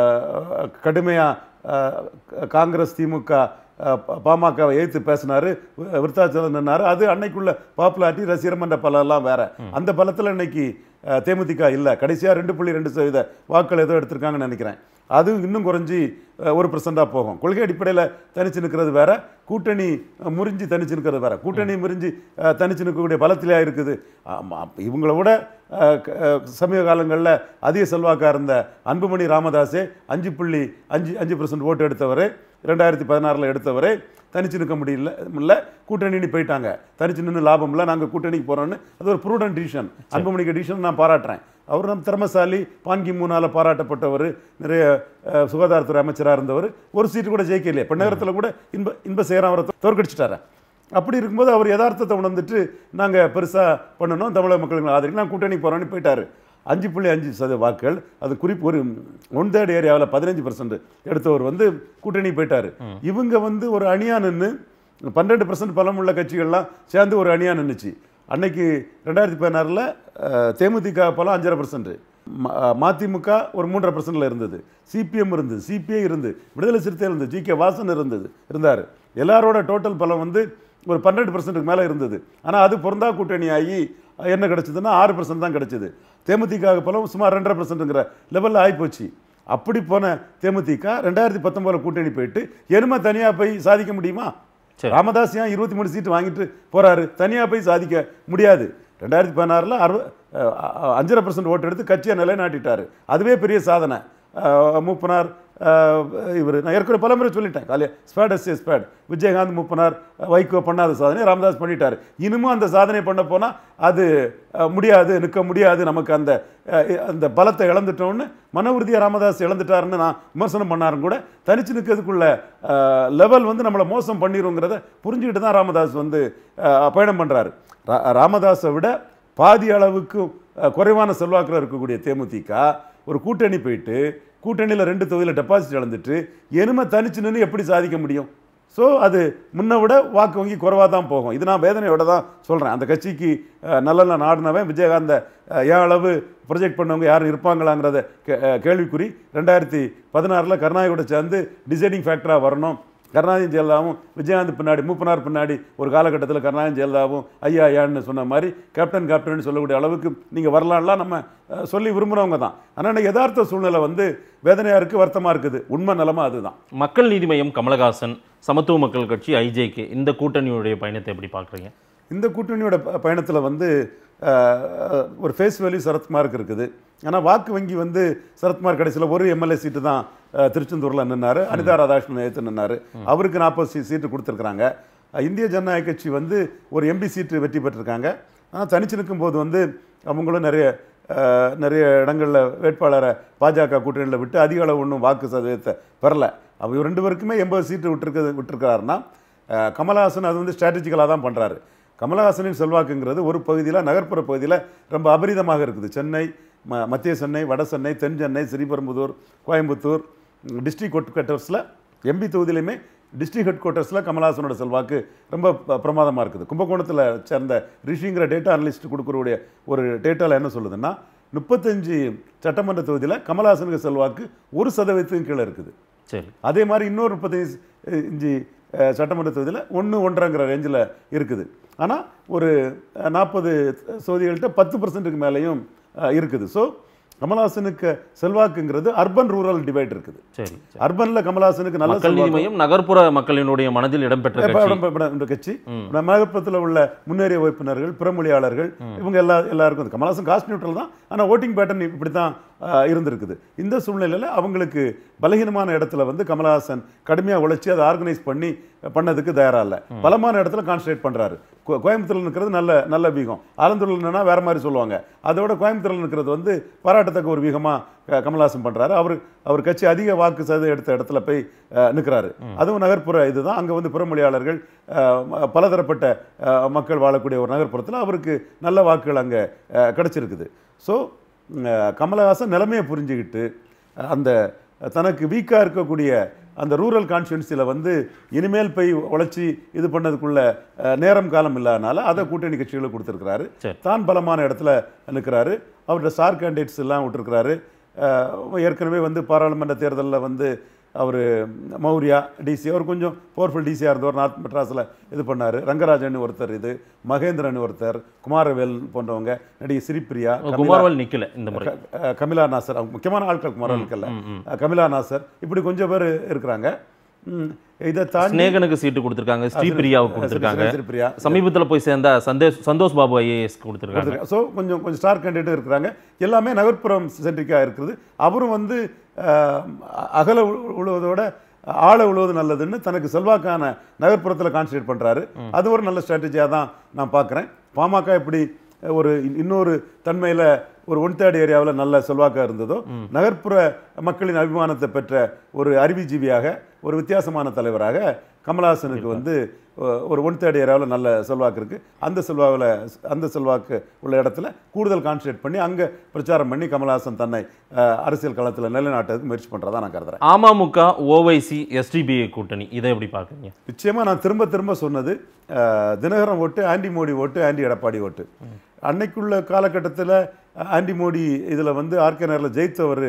கடுமையாக காங்கிரஸ் திமுக அஹ், பா- பாமகவை எதிர்த்து பேசினார் விருத்தாச்சலம் நின்னாரு அது அன்னைக்குள்ள பாப்புலாரிட்டி ரசிகர் மன்ற பலம்லாம் வேற அந்த பலத்தில் இன்னைக்கு அஹ், தேமுதிக இல்லை கடைசியாக ரெண்டு புள்ளி ரெண்டு சதவீத வாக்குகள் ஏதோ எடுத்திருக்காங்கன்னு நினைக்கிறேன் அது இன்னும் குறைஞ்சி அஹ், ஒரு பர்சண்டாக போகும் கொள்கை அடிப்படையில் தனிச்சு நிற்கிறது வேற கூட்டணி அஹ், முறிஞ்சு தனிச்சு நிற்கிறது வேற கூட்டணி முறிஞ்சு அஹ், தனிச்சு நிற்கக்கூடிய பலத்திலே இருக்குது ஆமா, அப்ப இவங்கள விட அஹ், க- அஹ், சமீப காலங்களில் அதிக செல்வாக்காக இருந்த அன்புமணி ராமதாஸே அஞ்சு புள்ளி அஞ்சு அஞ்சு பர்சன்ட் ஓட்டு எடுத்தவர் ரெண்டாயிரத்தி பதினாறில் எடுத்தவர் தனிச்சு நிற்க முடியல இல்லை கூட்டணி போயிட்டாங்க தனிச்சு நின்று லாபம் இல்லை நாங்கள் கூட்டணிக்கு போகிறோன்னு அது ஒரு ப்ரூடன்ட் டிசிஷன் அன்புமணிக்கு டிசிஷன் நான் பாராட்டுறேன் அவர் நம்ம திறமசாலி பான்கி மூணால பாராட்டப்பட்டவர் நிறைய அஹ், சுகாதாரத்துறை அமைச்சராக இருந்தவர் ஒரு சீட்டு கூட ஜெயிக்கலையே பெண்ணகரத்தில் கூட இன்ப இன்ப சேகரம் அவரை தோற்கடிச்சிட்டாரு அப்படி இருக்கும்போது அவர் யதார்த்தத்தை உணர்ந்துட்டு நாங்கள் பெருசாக பண்ணணும் தமிழக மக்களுக்கு ஆதரிக்கலாம் நான் கூட்டணி போகிறோன்னு போயிட்டாரு அஞ்சு புள்ளி அஞ்சு சதவீத வாக்குகள் அது குறிப்பு ஒரு ஒன் தேர்ட் ஏரியாவில் பதினஞ்சு பர்சன்ட் எடுத்தவர் வந்து கூட்டணி போயிட்டார் இவங்க வந்து ஒரு அணியா நின்று பன்னெண்டு பர்சன்ட் பலமுள்ள கட்சிகள்லாம் சேர்ந்து ஒரு அணியா நின்றுச்சு அன்னைக்கு ரெண்டாயிரத்தி பதினாறில் தேமுதிக பலம் அஞ்சரை பர்சன்ட் மதிமுக ஒரு மூன்றரை பர்சன்ட்ல இருந்தது சிபிஎம் இருந்தது சிபிஐ இருந்து விடுதலை சிறுத்தைகள் இருந்தது ஜி கே வாசன் இருந்தது இருந்தார் எல்லாரோட டோட்டல் பலம் வந்து ஒரு பன்னெண்டு பர்சன்ட்டுக்கு மேலே இருந்தது ஆனால் அது பொருந்தா கூட்டணி ஆகி என்ன கிடைச்சதுன்னா ஆறு பர்சன்ட் தான் கிடைச்சது தேமுதிக பலம் சுமார் ரெண்டரை பர்சன்ட்டுங்கிற லெவலில் ஆகிப்போச்சு அப்படி போன தேமுதிக ரெண்டாயிரத்தி பத்தொம்போதில் கூட்டணி போயிட்டு எருமை தனியாக போய் சாதிக்க முடியுமா சரி. ராமதாஸ் ஏன் இருபத்தி மூணு சீட்டு வாங்கிட்டு போறாரு தனியாக போய் சாதிக்க முடியாது ரெண்டாயிரத்தி பதினாறில் அறுவ அஹ் அஹ் அஞ்சரை பர்சன்ட் ஓட்டு எடுத்து கட்சியை நிலைநாட்டிட்டாரு அதுவே பெரிய சாதனை அஹ் மூப்பனார் இவர் நான் ஏற்கனவே பலமுறை சொல்லிட்டேன் call a spade as spade Vijayakanth Moopanar Vaiko பண்ணாத சாதனை ராமதாஸ் பண்ணிட்டாரு இன்னமும் அந்த சாதனை பண்ண போனால் அது அஹ், முடியாது நிற்க முடியாது நமக்கு அந்த அஹ், அந்த பலத்தை இழந்துட்டோம்னு மன உறுதியை ராமதாஸ் இழந்துட்டாருன்னு நான் விமர்சனம் பண்ணாரும் கூட தனிச்சு நிற்கிறதுக்குள்ள லெவல் வந்து நம்மளை மோசம் பண்ணிருங்கிறத புரிஞ்சுக்கிட்டு தான் ராமதாஸ் வந்து அஹ், பயணம் பண்ணுறாரு ராமதாஸை விட பாதி அளவுக்கு அஹ், குறைவான செல்வாக்கில் இருக்கக்கூடிய தேமுதிக ஒரு கூட்டணி போயிட்டு கூட்டணியில் ரெண்டு தொகுதியில் டெபாசிட் இழந்துட்டு எருமை தனிச்சு நின்று எப்படி சாதிக்க முடியும் ஸோ அது முன்ன விட வாக்கு வங்கி குறைவாக தான் போகும் இது நான் வேதனையோட தான் சொல்கிறேன் அந்த கட்சிக்கு அஹ், நல்ல நாடினவன் விஜயகாந்த அஹ், ஏன் அளவு ப்ரொஜெக்ட் பண்ணவங்க யாரும் இருப்பாங்களாங்கிறத கே- அஹ், கேள்விக்குறி ரெண்டாயிரத்தி பதினாறில் கருணாயோட சேர்ந்து டிசைடிங் ஃபேக்டராக வரணும் கருணாநிதி ஜெயலலிதாவும் விஜயகாந்த் பின்னாடி மூப்பனார் பின்னாடி ஒரு காலகட்டத்தில் கருணாநிதி ஜெயலலிதாவும் ஐயா ஐயான்னு சொன்ன மாதிரி கேப்டன் கேப்டன் சொல்லக்கூடிய அளவுக்கு நீங்கள் வரலாம்லாம் நம்ம அஹ், சொல்லி விரும்புகிறவங்க தான் ஆனால் யதார்த்த சூழ்நிலை வந்து வேதனையாக இருக்குது வருத்தமாக இருக்குது உண்மை நிலமா அதுதான் மக்கள் நீதி மய்யம் கமலஹாசன் சமத்துவ மக்கள் கட்சி ஐஜேகே இந்த கூட்டணியுடைய பயணத்தை எப்படி பார்க்குறீங்க இந்த கூட்டணியோட பயணத்தில் வந்து அஹ், ஒரு ஃபேஸ் வேல்யூ சரத்குமாருக்கு இருக்குது ஆனால் வாக்கு வங்கி வந்து சரத்குமார் கடைசியில் ஒரு எம்எல்ஏ சீட்டு தான் அஹ், திருச்செந்தூரில் நின்னாரு அனிதா ராதாகிருஷ்ணன் எடுத்து நின்னாரு அவருக்கு நாற்பது சீ சீட்டு கொடுத்துருக்குறாங்க அஹ், இந்திய ஜனநாயக கட்சி வந்து ஒரு எம்பி சீட்டு வெற்றி பெற்றிருக்காங்க ஆனால் தனிச்சு நிற்கும்போது வந்து அவங்களும் நிறைய அஹ், நிறைய இடங்களில் வேட்பாளரை பாஜக கூட்டணியில் விட்டு அதிக அளவு ஒன்றும் வாக்கு சதவீதத்தை பெறல அவங்க ரெண்டு பேருக்குமே எண்பது சீட்டு விட்டுருக்கிறது விட்டுருக்காருன்னா அஹ், கமலஹாசன் அது வந்து ஸ்ட்ராட்டஜிக்கலாக தான் பண்ணுறாரு கமலஹாசனின் செல்வாக்குங்கிறது ஒரு பகுதியில் நகர்ப்புற பகுதியில் ரொம்ப அபரிதமாக இருக்குது சென்னை ம மத்திய சென்னை வட சென்னை தென் சென்னை ஸ்ரீபெரும்புதூர் கோயம்புத்தூர் டிஸ்ட்ரிக்ட் ஹெட் குவார்ட்டர்ஸில் எம்பி தொகுதியிலுமே டிஸ்ட்ரிக்ட் ஹெட் குவார்ட்டர்ஸில் கமலஹாசனோட செல்வாக்கு ரொம்ப ப- பிரமாதமாக இருக்குது கும்பகோணத்தில் சேர்ந்த ரிஷிங்கிற டேட்டா அனலிஸ்ட் கொடுக்கக்கூடிய ஒரு டேட்டாவில் என்ன சொல்லுதுன்னா முப்பத்தஞ்சு சட்டமன்ற தொகுதியில் கமலஹாசனுக்கு செல்வாக்கு ஒரு சதவீதத்துக்கு கீழே இருக்குது சரி அதே மாதிரி இன்னொரு முப்பத்தஞ்சு இஞ்சி அஹ், சட்டமன்ற தொகுதியில் ஒன்று ஒன்றரைங்கிற ரேஞ்சில் இருக்குது ஆனால் ஒரு நாற்பது தொகுதிகள்கிட்ட பத்து பர்சன்ட்டுக்கு மேலேயும் அஹ், இருக்குது ஸோ கமலஹாசனுக்கு செல்வாக்குங்கிறது அர்பன் ரூரல் டிவைட் இருக்குது சரி அர்பனில் கமலஹாசனுக்கு நல்ல மக்கள் நீதி செல்வாக்கு மையம் நகர்ப்புற மக்களினுடைய மனதில் இடம்பெற்ற இப்ப கட்சி நம்ம- இப்ப இந்த கட்சி நம்ம நகர்ப்புறத்தில் உள்ள முன்னேறிய உறுப்பினர்கள் பிறமொழியாளர்கள் இவங்க எல்லா எல்லாருக்கும் இது. கமலஹாசன் காஸ்ட் நியூட்ரல் தான் ஆனால் ஓட்டிங் பேட்டர்ன் இப்படி தான் இருந்திருக்குது இந்த சூழ்நிலையில் அவங்களுக்கு பலகீனமான இடத்துல வந்து கமலஹாசன் கடுமையாக உழைச்சி அதை ஆர்கனைஸ் பண்ணி பண்ணதுக்கு தயாரா இல்லை பலமான இடத்துல கான்சன்ட்ரேட் பண்ணுறாரு கோயம்புத்தூரில் நிற்கிறது நல்ல நல்ல வீகம் ஆலந்தூரில் நின்னா வேற மாதிரி சொல்லுவாங்க அதோட கோயம்புத்தூரில் நிற்கிறது வந்து பாராட்டத்தக்க ஒரு வீகமாக கமலஹாசன் பண்ணுறாரு அவர் அவர் கட்சி அதிக வாக்கு சதவீதம் எடுத்த இடத்துல போய் நிற்கிறாரு அதுவும் நகர்ப்புற இதுதான் அங்கே வந்து புறமொழியாளர்கள் அஹ், ம- பலதரப்பட்ட அஹ், மக்கள் வாழக்கூடிய ஒரு நகர்ப்புறத்தில் அவருக்கு நல்ல வாக்குகள் அங்கே கிடச்சிருக்குது ஸோ கமலஹாசன் நிலைமையை புரிஞ்சுக்கிட்டு அஹ், அந்த தனக்கு வீக்காக இருக்கக்கூடிய அந்த ரூரல் கான்ஸ்டுவன்சியில் வந்து இனிமேல் போய் உழைச்சி இது பண்ணதுக்குள்ள அஹ், நேரம் காலம் இல்லாதனால அதை கூட்டணி கட்சிகளுக்கு கொடுத்துருக்கிறாரு சரி. தான் பலமான இடத்துல நிற்கிறாரு அவரோட ஸ்டார் கேண்டிடேட்ஸ் எல்லாம் விட்டுருக்கிறாரு அஹ் ஏற்கனவே வந்து பாராளுமன்ற தேர்தலில் வந்து அவர் மௌரியா டிசி அவர் கொஞ்சம் பவர்ஃபுல் டிசியாக இருந்தவர் நார்த் மெட்ராஸில் இது பண்ணார் ரங்கராஜன் ஒருத்தர் இது மகேந்திரன் ஒருத்தர் குமாரவேல் போன்றவங்க நடிகை ஸ்ரீபிரியா கமிலா- குமார்வல் நிக்கல இந்த முறை அஹ் கமிலா நாசர் அவங்க முக்கியமான ஆட்கள் குமாரவேல் இருக்கல்ல அஹ் கமிலா நாசர் இப்படி கொஞ்சம் பேர் இருக்கிறாங்க ம், இதை தாண்டி ஸ்நேகனுக்கு சீட்டு கொடுத்திருக்காங்க ஸ்ரீபிரியாவுக்கு கொடுத்திருக்காங்க ஸ்ரீபிரியா சமீபத்துல போய் சேர்ந்த சந்தோஷ் சந்தோஷ் பாபு ஐஏஎஸ் கொடுத்திருக்காங்க ஸோ கொஞ்சம் கொஞ்சம் ஸ்டார் கேண்டிடேட் இருக்கிறாங்க எல்லாமே நகர்ப்புறம் சென்ட்ரிக்காக இருக்குது அவரும் வந்து அஹ், அகல உழு- உழுவதோட ஆழ உழுவது நல்லதுன்னு தனக்கு செல்வாக்கான நகர்ப்புறத்தில் கான்சன்ட்ரேட் பண்ணுறாரு அது ஒரு நல்ல ஸ்ட்ராட்டஜியாக தான் நான் பார்க்குறேன் பாமக இப்படி ஒரு இன்- இன்னொரு தன்மையில் ஒரு ஒன் தேர்ட் ஏரியாவில் நல்ல செல்வாக்காக இருந்ததோ நகர்ப்புற மக்களின் அபிமானத்தை பெற்ற ஒரு அறிவுஜீவியாக ஒரு வித்தியாசமான தலைவராக கமலஹாசனுக்கு வந்து அஹ், ஒரு ஒன் தேர்ட் ஏரியாவில் நல்ல செல்வாக்கு இருக்குது அந்த செல்வாவில் அந்த செல்வாக்கு உள்ள இடத்துல கூடுதல் கான்சன்ட்ரேட் பண்ணி அங்கே பிரச்சாரம் பண்ணி கமலஹாசன் தன்னை அஹ், அரசியல் களத்தில் நிலைநாட்டுறதுக்கு முயற்சி பண்ணுறதா நான் கருதுறேன் அமமுக ஓவைசி எஸ்டிபிஐ கூட்டணி இதை எப்படி பார்க்குறீங்க நிச்சயமாக நான் திரும்ப திரும்ப சொன்னது அஹ், தினகரன் ஓட்டு ஆண்டி மோடி ஓட்டு ஆண்டி எடப்பாடி ஓட்டு அன்னைக்குள்ள காலகட்டத்தில் ஆண்டி மோடி இதில் வந்து ஆர்கே நகரில் ஜெயித்தவர்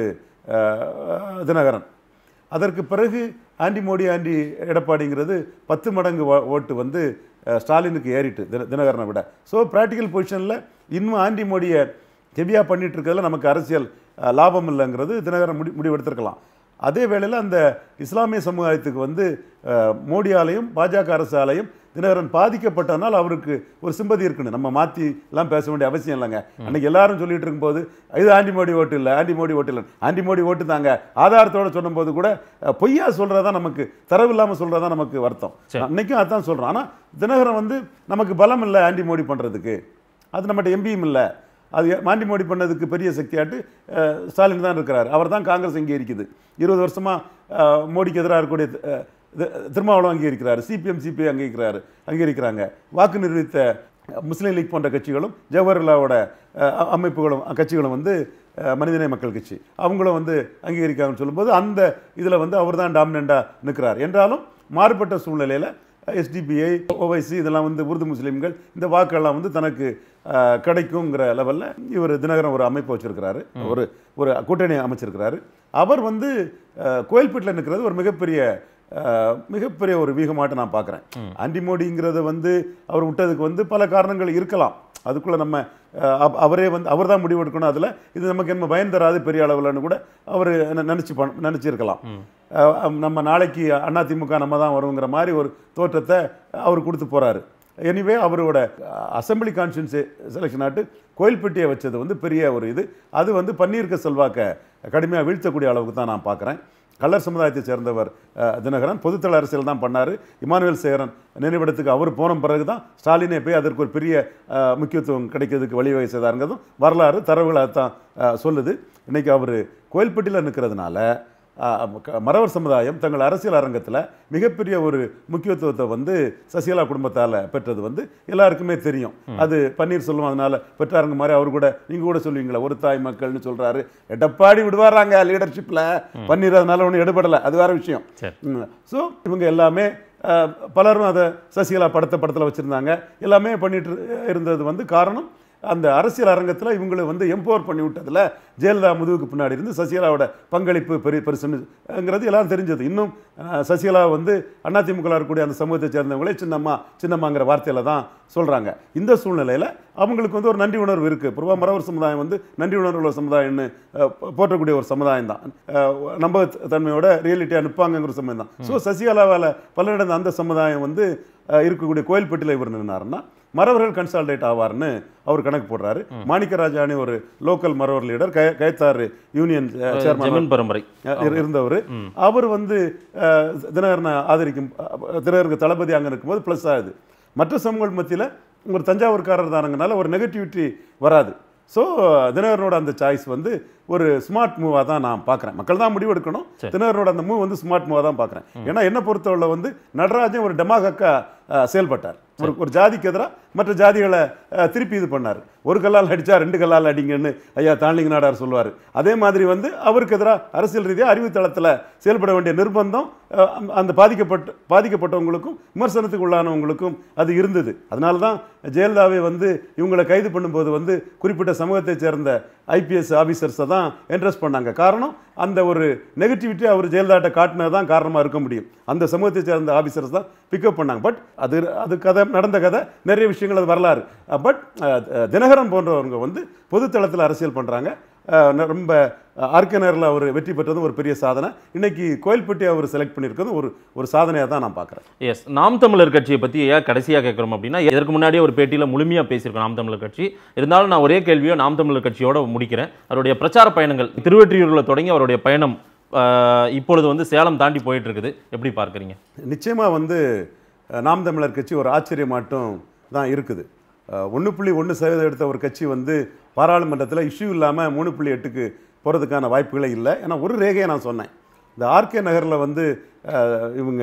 அஹ், தினகரன் அதற்கு பிறகு ஆண்டி மோடி ஆண்டி எடப்பாடிங்கிறது பத்து மடங்கு ஓ- ஓட்டு வந்து அஹ், ஸ்டாலினுக்கு ஏறிட்டு தின தினகரனை விட ஸோ ப்ராக்டிக்கல் பொசிஷனில் இன்னும் ஆண்டி மோடியை ஹெவியாக பண்ணிட்டு இருக்கிறதுல நமக்கு அரசியல் அஹ், லாபம் இல்லைங்கிறது தினகரன் முடி முடிவெடுத்திருக்கலாம் அதே வேளையில் அந்த இஸ்லாமிய சமுதாயத்துக்கு வந்து அஹ், மோடியாலையும் பாஜக அரசாலையும் தினகரன் பாதிக்கப்பட்டனால் அவருக்கு ஒரு சிம்பதி இருக்குன்னு நம்ம மாற்றி எல்லாம் பேச வேண்டிய அவசியம் இல்லைங்க அன்னைக்கு எல்லாரும் சொல்லிட்டு இருக்கும்போது இது ஆண்டி மோடி ஓட்டு இல்லை ஆண்டி மோடி ஓட்டு இல்லை ஆண்டி மோடி ஓட்டு தாங்க ஆதாரத்தோட சொன்னபோது கூட அஹ், பொய்யா சொல்றதா நமக்கு தரவு இல்லாமல் சொல்றதா நமக்கு வருத்தம் சரி. அன்னைக்கும் அதான் சொல்றோம் ஆனால் தினகரன் வந்து நமக்கு பலம் இல்லை ஆண்டி மோடி பண்றதுக்கு அது நம்மகிட்ட எம்பியும் இல்லை அது ஆண்டி மோடி பண்ணதுக்கு பெரிய சக்தியாட்டு அஹ், ஸ்டாலின் தான் இருக்கிறார் அவர் தான் காங்கிரஸ் இங்கே இருக்குது இருபது வருஷமா அஹ், மோடிக்கு எதிராக இருக்கக்கூடிய அஹ், தி- திருமாவளவன் அங்கீகரிக்கிறார் சிபிஎம் சிபிஐ அங்கீகரிக்கிறார் அங்கீகரிக்கிறாங்க வாக்கு நிறுவித்த முஸ்லீம் லீக் போன்ற கட்சிகளும் ஜவஹர்லாவோட அஹ், அ- அமைப்புகளும் கட்சிகளும் வந்து அஹ், மனிதநேய மக்கள் கட்சி அவங்களும் வந்து அங்கீகரிக்காங்கன்னு சொல்லும்போது அந்த இதில் வந்து அவர் தான் டாமினண்டாக நிற்கிறார் என்றாலும் மாறுபட்ட சூழ்நிலையில் எஸ்டிபிஐ ஓவைசி இதெல்லாம் வந்து உருது முஸ்லீம்கள் இந்த வாக்கெல்லாம் வந்து தனக்கு அஹ், கிடைக்குங்கிற லெவலில் இவர் தினகரன் ஒரு அமைப்பு வச்சிருக்கிறாரு ஒரு ஒரு கூட்டணி அமைச்சிருக்கிறாரு அவர் வந்து அஹ், கோயில்பேட்டில் நிற்கிறது ஒரு மிகப்பெரிய அஹ், மிகப்பெரிய ஒரு வீகமாட்டு நான் பார்க்குறேன் ஆண்டி மோடிங்கிறத வந்து அவர் விட்டதுக்கு வந்து பல காரணங்கள் இருக்கலாம் அதுக்குள்ளே நம்ம அஹ், அவ- அவரே வந்து அவர் தான் முடிவு எடுக்கணும் அதில் இது நமக்கு என்ன பயன் தராது பெரிய அளவில்னு கூட அவர் நினச்சி பண் நினச்சிருக்கலாம் அஹ், நம்ம நாளைக்கு அதிமுக நம்ம தான் வருங்கிற மாதிரி ஒரு தோற்றத்தை அவர் கொடுத்து போகிறாரு எனிவே அவரோட அசம்பிளி கான்ஸ்டியூன்சி செலெக்ஷன் ஆட்டு கோயில்பட்டியை வச்சது வந்து பெரிய ஒரு இது அது வந்து பன்னீர்க்க செல்வாக்க கடுமையாக வீழ்த்தக்கூடிய அளவுக்கு தான் நான் பார்க்குறேன் கள்ளர் சமுதாயத்தை சேர்ந்தவர் அஹ், தினகரன் பொதுத்தள அரசியல் தான் பண்ணார் இமானுவேல் சேகரன் நினைவிடத்துக்கு அவர் போன பிறகு தான் ஸ்டாலினே போய் அதற்கு ஒரு பெரிய அஹ், முக்கியத்துவம் கிடைக்கிறதுக்கு வழிவகை செய்தாருங்கிறதும் வரலாறு தரவுகளை தான் அஹ், சொல்லுது இன்னைக்கு அவர் கோயில்பட்டியில் நிற்கிறதுனால அஹ், க- மறவர் சமுதாயம் தங்கள் அரசியல் அரங்கத்தில் மிகப்பெரிய ஒரு முக்கியத்துவத்தை வந்து சசிகலா குடும்பத்தால் பெற்றது வந்து எல்லாருக்குமே தெரியும் அது பன்னீர்செல்வம் அதனால பெற்றாருங்க மாதிரி அவர் கூட நீங்க கூட சொல்லுவீங்களா ஒரு தாய் மக்கள்னு சொல்றாரு எடப்பாடி விடுவாராங்க லீடர்ஷிப்ல பன்னீர் அதனால ஒன்றும் எடுபடலை அது வேற விஷயம் சரி. ஸோ இவங்க எல்லாமே அஹ், பலரும் அதை சசிகலா படத்தை படத்தில் வச்சுருந்தாங்க எல்லாமே பண்ணிட்டு இருந்தது வந்து காரணம் அந்த அரசியல் அரங்கத்தில் இவங்களை வந்து எம்பவர் பண்ணி விட்டதில் ஜெயலலிதா முதுகுக்கு பின்னாடி இருந்து சசிகலாவோட பங்களிப்பு பெரிய பெருசுங்கிறது எல்லாரும் தெரிஞ்சது இன்னும் அஹ், சசிகலா வந்து அதிமுக இருக்கக்கூடிய அந்த சமூகத்தை சேர்ந்தவங்களே சின்னம்மா சின்னம்மாங்கிற வார்த்தையில தான் சொல்கிறாங்க இந்த சூழ்நிலையில் அவங்களுக்கு வந்து ஒரு நன்றி உணர்வு இருக்குது பொதுவாக மறவர் சமுதாயம் வந்து நன்றி உணர்வு உள்ள சமுதாயம்னு அஹ், போ- போற்றக்கூடிய ஒரு சமுதாயம் தான் நம்ப தன்மையோட ரியாலிட்டியாக நிற்பாங்கங்கிற சமுதாயம் தான் ஸோ சசிகலாவால் பலரிடம் அந்த சமுதாயம் வந்து அஹ், இருக்கக்கூடிய கோயில்பட்டியில் இவர் நின்னாருன்னா மறவர்கள் கன்சால்டேட் ஆவார்னு அவர் கணக்கு போடுறாரு மாணிக்கராஜானி ஒரு லோக்கல் மறவர் லீடர் கய கயத்தாறு யூனியன் சேர்மன் ஜமீன் பரம்பரை இருந்தவர் அவர் வந்து அஹ், தினகரனை ஆதரிக்கும் அஹ், தினகருக்கு தளபதி அங்கே இருக்கும்போது ப்ளஸ் ஆகுது மற்ற சமூகங்கள் மத்தியில் ஒரு தஞ்சாவூர்காரர் தானங்கனால ஒரு நெகட்டிவிட்டி வராது ஸோ தினகரனோட அந்த சாய்ஸ் வந்து ஒரு ஸ்மார்ட் மூவாக தான் நான் பார்க்குறேன் மக்கள் தான் முடிவு எடுக்கணும் தினகரனோட அந்த மூவ் வந்து ஸ்மார்ட் மூவாக தான் பார்க்குறேன் ஏன்னா என்ன பொறுத்தவரை வந்து நடராஜன் ஒரு டெமாகக்கா செயல்பட்டார் ஒரு ஒரு ஜாதிக்கு எதிராக மற்ற ஜாதிகளை அஹ், திருப்பி இது பண்ணார் ஒரு கல்லால் அடிச்சா ரெண்டு கல்லால் அடிங்கன்னு ஐயா தாண்டிங்க நாடார் சொல்லுவார் அதே மாதிரி வந்து அவருக்கு எதிராக அரசியல் ரீதியாக அறிவு தளத்தில் செயல்பட வேண்டிய நிர்பந்தம் அஹ், அந்த- அந்த பாதிக்கப்பட்ட பாதிக்கப்பட்டவங்களுக்கும் விமர்சனத்துக்கு உள்ளானவங்களுக்கும் அது இருந்தது அதனால தான் ஜெயலலிதாவை வந்து இவங்களை கைது பண்ணும்போது வந்து குறிப்பிட்ட சமூகத்தை சேர்ந்த ஐபிஎஸ் ஆஃபீஸர்ஸை தான் என்ட்ரஸ்ட் பண்ணாங்க காரணம் அந்த ஒரு நெகட்டிவிட்டி அவர் ஜெயலலிதாட்ட காட்டினது தான் காரணமாக இருக்க முடியும் அந்த சமூகத்தை சேர்ந்த ஆஃபீஸர்ஸ் தான் பிக்கப் பண்ணாங்க பட் அது அது கதை நடந்த கதை நிறைய விஷயங்கள் அது வரலாறு பட் தினகரன் போன்றவங்க வந்து பொதுத்தளத்தில் அரசியல் பண்ணுறாங்க ரொம்ப ஆர்கனரில் அவர் வெற்றி பெற்றதும் ஒரு பெரிய சாதனை இன்னைக்கு கோயில்பட்டி அவர் செலக்ட் பண்ணியிருக்கிறதும் ஒரு ஒரு சாதனையாக தான் நான் பார்க்குறேன் எஸ் நாம் தமிழர் கட்சியை பற்றி ஏன் கடைசியாக கேட்குறோம் அப்படின்னா இதற்கு முன்னாடியே ஒரு பேட்டியில் முழுமையாக பேசியிருக்கோம் நாம் தமிழர் கட்சி இருந்தாலும் நான் ஒரே கேள்வியோ நாம் தமிழர் கட்சியோட முடிக்கிறேன் அவருடைய பிரச்சார பயணங்கள் திருவெற்றியூரில் தொடங்கி அவருடைய பயணம் ஆஹ், இப்பொழுது வந்து சேலம் தாண்டி போயிட்டு இருக்குது எப்படி பார்க்குறீங்க நிச்சயமாக வந்து அஹ், நாம் தமிழர் கட்சி ஒரு ஆச்சரியமாட்டும் தான் இருக்குது ஒன்று புள்ளி ஒன்று சதவீதம் எடுத்த ஒரு கட்சி வந்து பாராளுமன்றத்தில் இஷ்யூ இல்லாமல் மூணு புள்ளி எட்டுக்கு போகிறதுக்கான வாய்ப்புகளே இல்லை ஏன்னா ஒரு ரேகையை நான் சொன்னேன் இந்த ஆர்கே நகரில் வந்து அஹ், இவங்க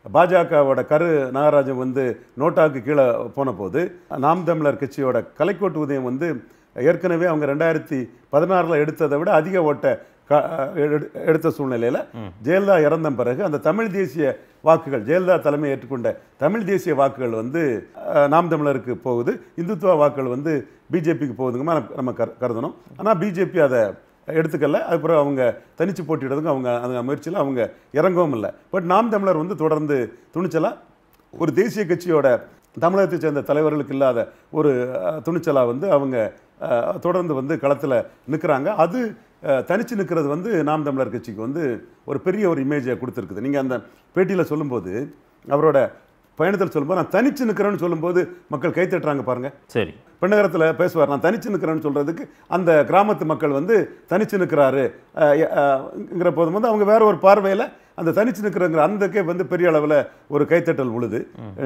பாஜகவோட கரு நாகராஜன் வந்து நோட்டாக்கு கீழே போன போது நாம் தமிழர் கட்சியோட கலைக்கோட்டு உதயம் வந்து ஏற்கனவே அவங்க ரெண்டாயிரத்தி பதினாறில் எடுத்ததை விட அதிக ஓட்டை க- எடு- எடுத்த சூழ்நிலையில் ஜெயலலிதா இறந்த பிறகு அந்த தமிழ் தேசிய வாக்குகள் ஜெயலலிதா தலைமை ஏற்றுக்கொண்ட தமிழ் தேசிய வாக்குகள் வந்து அஹ், நாம் தமிழருக்கு போகுது இந்துத்துவ வாக்குகள் வந்து பிஜேபிக்கு போகுதுங்கமா நம்ம- நம்ம கரு- கருதணும் ஆனால் பிஜேபி அதை எடுத்துக்கல அதுக்கப்புறம் அவங்க தனிச்சு போட்டியிடுறதுக்கு அவங்க அந்த முயற்சியில் அவங்க இறங்கவும் இல்லை பட் நாம் தமிழர் வந்து தொடர்ந்து துணிச்சலாக ஒரு தேசிய கட்சியோட தமிழகத்தை சேர்ந்த தலைவர்களுக்கு இல்லாத ஒரு அஹ், துணிச்சலா வந்து அவங்க அஹ், தொடர்ந்து வந்து களத்தில் நிற்கிறாங்க அது அஹ், தனிச்சு நிற்கிறது வந்து நாம் தமிழர் கட்சிக்கு வந்து ஒரு பெரிய ஒரு இமேஜை கொடுத்துருக்குது நீங்கள் அந்த பேட்டியில் சொல்லும்போது அவரோட பயணத்தில் சொல்லும்போது நான் தனிச்சு நிற்கிறேன்னு சொல்லும்போது மக்கள் கை தட்டுறாங்க பாருங்க சரி பெண்ணகரத்தில் பேசுவார் நான் தனிச்சு நிற்கிறேன்னு சொல்கிறதுக்கு அந்த கிராமத்து மக்கள் வந்து தனிச்சு நிற்கிறாரு ங்கிற போதும் வந்து அவங்க வேற ஒரு பார்வையில் அந்த தனிச்சு நிற்கிறங்கிற அந்தக்கே வந்து பெரிய அளவில் ஒரு கைத்தட்டல் உழுது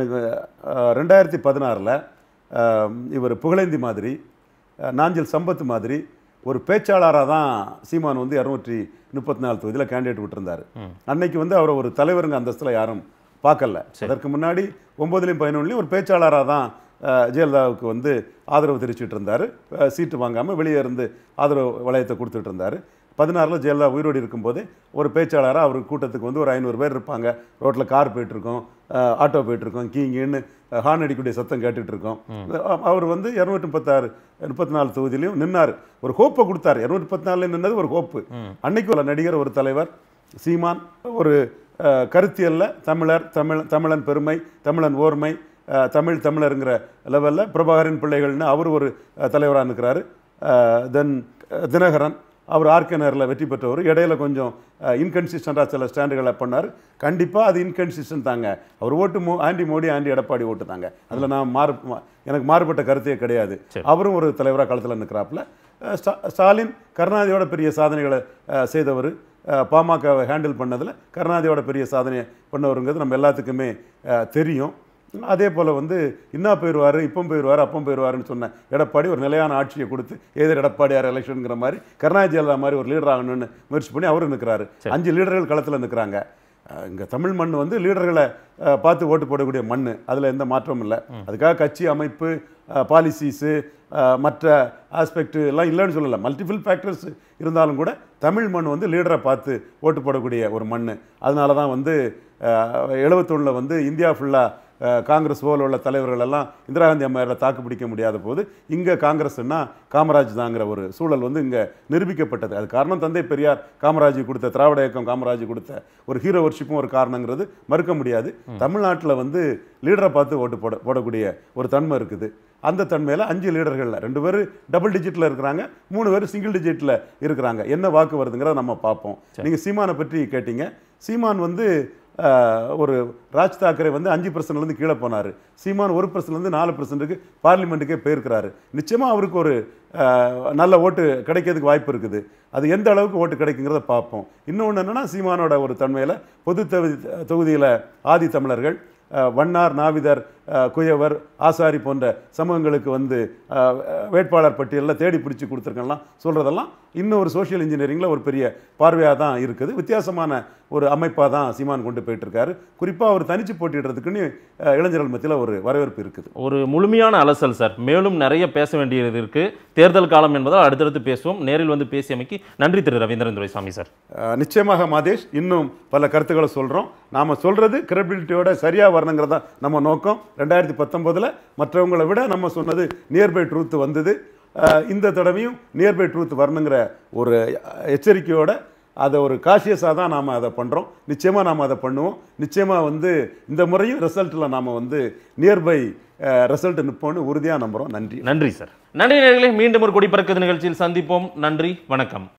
அஹ், ரெண்டாயிரத்தி பதினாறில் இவர் புகழேந்தி மாதிரி அஹ், நாஞ்சில் சம்பத் மாதிரி ஒரு பேச்சாளராக தான் சீமான் வந்து இரநூற்றி முப்பத்தி நாலு தொகுதியில் கேண்டிடேட் விட்டுருந்தார் அன்னைக்கு வந்து அவரை ஒரு தலைவருங்க அந்தஸ்தில் யாரும் பார்க்கல அதற்கு முன்னாடி ஒன்பதுலையும் பதினொன்றுலையும் ஒரு பேச்சாளராக தான் அஹ், ஜெயலலிதாவுக்கு வந்து ஆதரவு தெரிவிச்சிட்டு இருந்தார் அஹ், சீட்டு வாங்காமல் வெளியே இருந்து ஆதரவு வளையத்தை கொடுத்துட்டு இருந்தார் பதினாறில் ஜெயலலிதா உயிரோடு இருக்கும்போதே ஒரு பேச்சாளராக அவர் கூட்டத்துக்கு வந்து ஒரு ஐநூறு பேர் இருப்பாங்க ரோட்டில் கார் போயிட்டுருக்கோம் ஆட்டோ போயிட்டுருக்கோம் கீங்கின்னு ஹார்ன் அடிக்கக்கூடிய சத்தம் கேட்டுட்டு இருக்கோம் அ- அவர் வந்து இரநூற்றி முப்பத்தாறு முப்பத்தி நாலு தொகுதியிலையும் நின்னார் ஒரு ஹோப்பை கொடுத்தாரு இரநூத்தி முப்பத்தி நாலுல நின்னது ஒரு ஹோப்பு அன்னைக்கு ஒரு நடிகர் ஒரு தலைவர் சீமான் ஒரு அஹ், கருத்தியல்ல தமிழர் தமிழ் தமிழன் பெருமை தமிழன் ஓர்மை அஹ், தமிழ் தமிழருங்கிற லெவலில் பிரபாகரன் பிள்ளைகள்னு அவர் ஒரு தலைவராக இருக்கிறாரு தென் தினகரன் அவர் ஆர்கனரில் வெற்றி பெற்றவர் இடையில கொஞ்சம் இன்கன்சிஸ்டண்டாக சில ஸ்டாண்டுகளை பண்ணார் கண்டிப்பாக அது இன்கன்சிஸ்டன்ட் தாங்க அவர் ஓட்டு மோ ஆண்டி மோடி ஆண்டி எடப்பாடி ஓட்டு தாங்க அதில் நான் மாறு மா- எனக்கு மாறுபட்ட கருத்தே கிடையாது அவரும் ஒரு தலைவராக களத்தில் நிற்கிறாப்புல ஸ்டாலின் கருணாநிதியோட பெரிய சாதனைகளை அஹ், செய்தவர் அஹ், பாமகவை ஹேண்டில் பண்ணதில் கருணாநிதியோட பெரிய சாதனையை பண்ணவருங்கிறது நம்ம எல்லாத்துக்குமே அஹ், தெரியும் அதே போல் வந்து இன்னா போயிடுவார் இப்போ போயிடுவார் அப்பம் போயிடுவாருன்னு சொன்ன எடப்பாடி ஒரு நிலையான ஆட்சியை கொடுத்து எதிர் எடப்பாடியார் எலெக்ஷனுங்கிற மாதிரி கருணாநிதி ஜெயலலிதா மாதிரி ஒரு லீடர் ஆகணும்னு முயற்சி பண்ணி அவரும் நிற்கிறாரு அஞ்சு லீடர்கள் களத்தில் நிற்கிறாங்க இங்கே தமிழ் மண் வந்து லீடர்களை அஹ், பார்த்து ஓட்டு போடக்கூடிய மண் அதில் எந்த மாற்றமும் இல்லை அதுக்காக கட்சி அமைப்பு பாலிசிஸு மற்ற ஆஸ்பெக்ட் எல்லாம் இல்லைன்னு சொல்லலை மல்டிபிள் ஃபேக்டர்ஸ் இருந்தாலும் கூட தமிழ் மண் வந்து லீடரை பார்த்து ஓட்டு போடக்கூடிய ஒரு மண் அதனால தான் வந்து எழுபத்தொன்னில் வந்து இந்தியா ஃபுல்லாக காங்கிரஸ் போல உள்ள தலைவர்கள் எல்லாம் இந்திரா காந்தி அம்மையாரை தாக்கு பிடிக்க முடியாத போது இங்கே காங்கிரஸ்னா காமராஜ் தாங்கிற ஒரு சூழல் வந்து இங்கே நிரூபிக்கப்பட்டது அது காரணம் தந்தை பெரியார் காமராஜ் கொடுத்த திராவிட இயக்கம் காமராஜ் கொடுத்த ஒரு ஹீரோ வர்ஷிப்பும் ஒரு காரணங்கிறது மறுக்க முடியாது தமிழ்நாட்டில் வந்து லீடரை பார்த்து ஓட்டு போட போடக்கூடிய ஒரு தன்மை இருக்குது அந்த தன்மையில் அஞ்சு லீடர்களில் ரெண்டு பேர் டபுள் டிஜிட்டில் இருக்கிறாங்க மூணு பேர் சிங்கிள் டிஜிட்டில் இருக்கிறாங்க என்ன வாக்கு வருதுங்கிறத நம்ம பார்ப்போம் நீங்கள் சீமானை பற்றி கேட்டீங்க சீமான் வந்து ஆஹ், ஒரு ராஜ் தாக்கரே வந்து அஞ்சு பர்சன்ட்லேருந்து கீழே போனார் சீமான் ஒரு பர்சன்ட்லேருந்து நாலு பர்சன்ட்டுக்கு பார்லிமெண்ட்டுக்கே போயிருக்கிறாரு நிச்சயமாக அவருக்கு ஒரு ஆஹ், நல்ல ஓட்டு கிடைக்கிறதுக்கு வாய்ப்பு இருக்குது அது எந்த அளவுக்கு ஓட்டு கிடைக்குங்கிறத பார்ப்போம் இன்னொன்று என்னென்னா சீமானோட ஒரு தன்மையில் பொது தொகுதி தொகுதியில் ஆதி தமிழர்கள் அஹ், வண்ணார் நாவிதர் அஹ், குயவர் ஆசாரி போன்ற சமூகங்களுக்கு வந்து அஹ், வேட்பாளர் பட்டியலில் தேடி பிடிச்சி கொடுத்துருக்கலாம் சொல்கிறதெல்லாம் இன்னும் ஒரு சோஷியல் இன்ஜினியரிங்கில் ஒரு பெரிய பார்வையாக தான் இருக்குது வித்தியாசமான ஒரு அமைப்பாக தான் சீமான் கொண்டு போயிட்டு இருக்காரு குறிப்பாக அவர் தனிச்சு போட்டிடுறதுக்குன்னு அஹ், இளைஞர்கள் மத்தியில் ஒரு வரவேற்பு இருக்குது ஒரு முழுமையான அலசல் சார் மேலும் நிறைய பேச வேண்டியது இருக்கு தேர்தல் காலம் என்பதால் அடுத்தடுத்து பேசுவோம் நேரில் வந்து பேசியமைக்கு நன்றி திரு ரவீந்திரன் துரைசாமி சார் அஹ், நிச்சயமாக மாதேஷ் இன்னும் பல கருத்துக்களை சொல்கிறோம் நாம் சொல்கிறது கிரெடிபிலிட்டியோட சரியாக வரணுங்கிறது தான் நம்ம நோக்கம் ரெண்டாயிரத்தி பத்தொம்போதில் மற்றவங்களை விட நம்ம சொன்னது நியர்பை ட்ரூத் வந்தது அஹ், இந்த தடவையும் நியர்பை ட்ரூத் வரணுங்கிற ஒரு எச்சரிக்கையோட அதை ஒரு காஷியஸாக தான் நாம் அதை பண்ணுறோம் நிச்சயமாக நாம் அதை பண்ணுவோம் நிச்சயமாக வந்து இந்த முறையும் ரிசல்ட்டில் நாம் வந்து நியர்பை ரிசல்ட் நிற்போம்னு உறுதியாக நம்புகிறோம் நன்றி நன்றி சார் நன்றி நேர்களே மீண்டும் ஒரு கொடி பறக்குது நிகழ்ச்சியில் சந்திப்போம் நன்றி வணக்கம்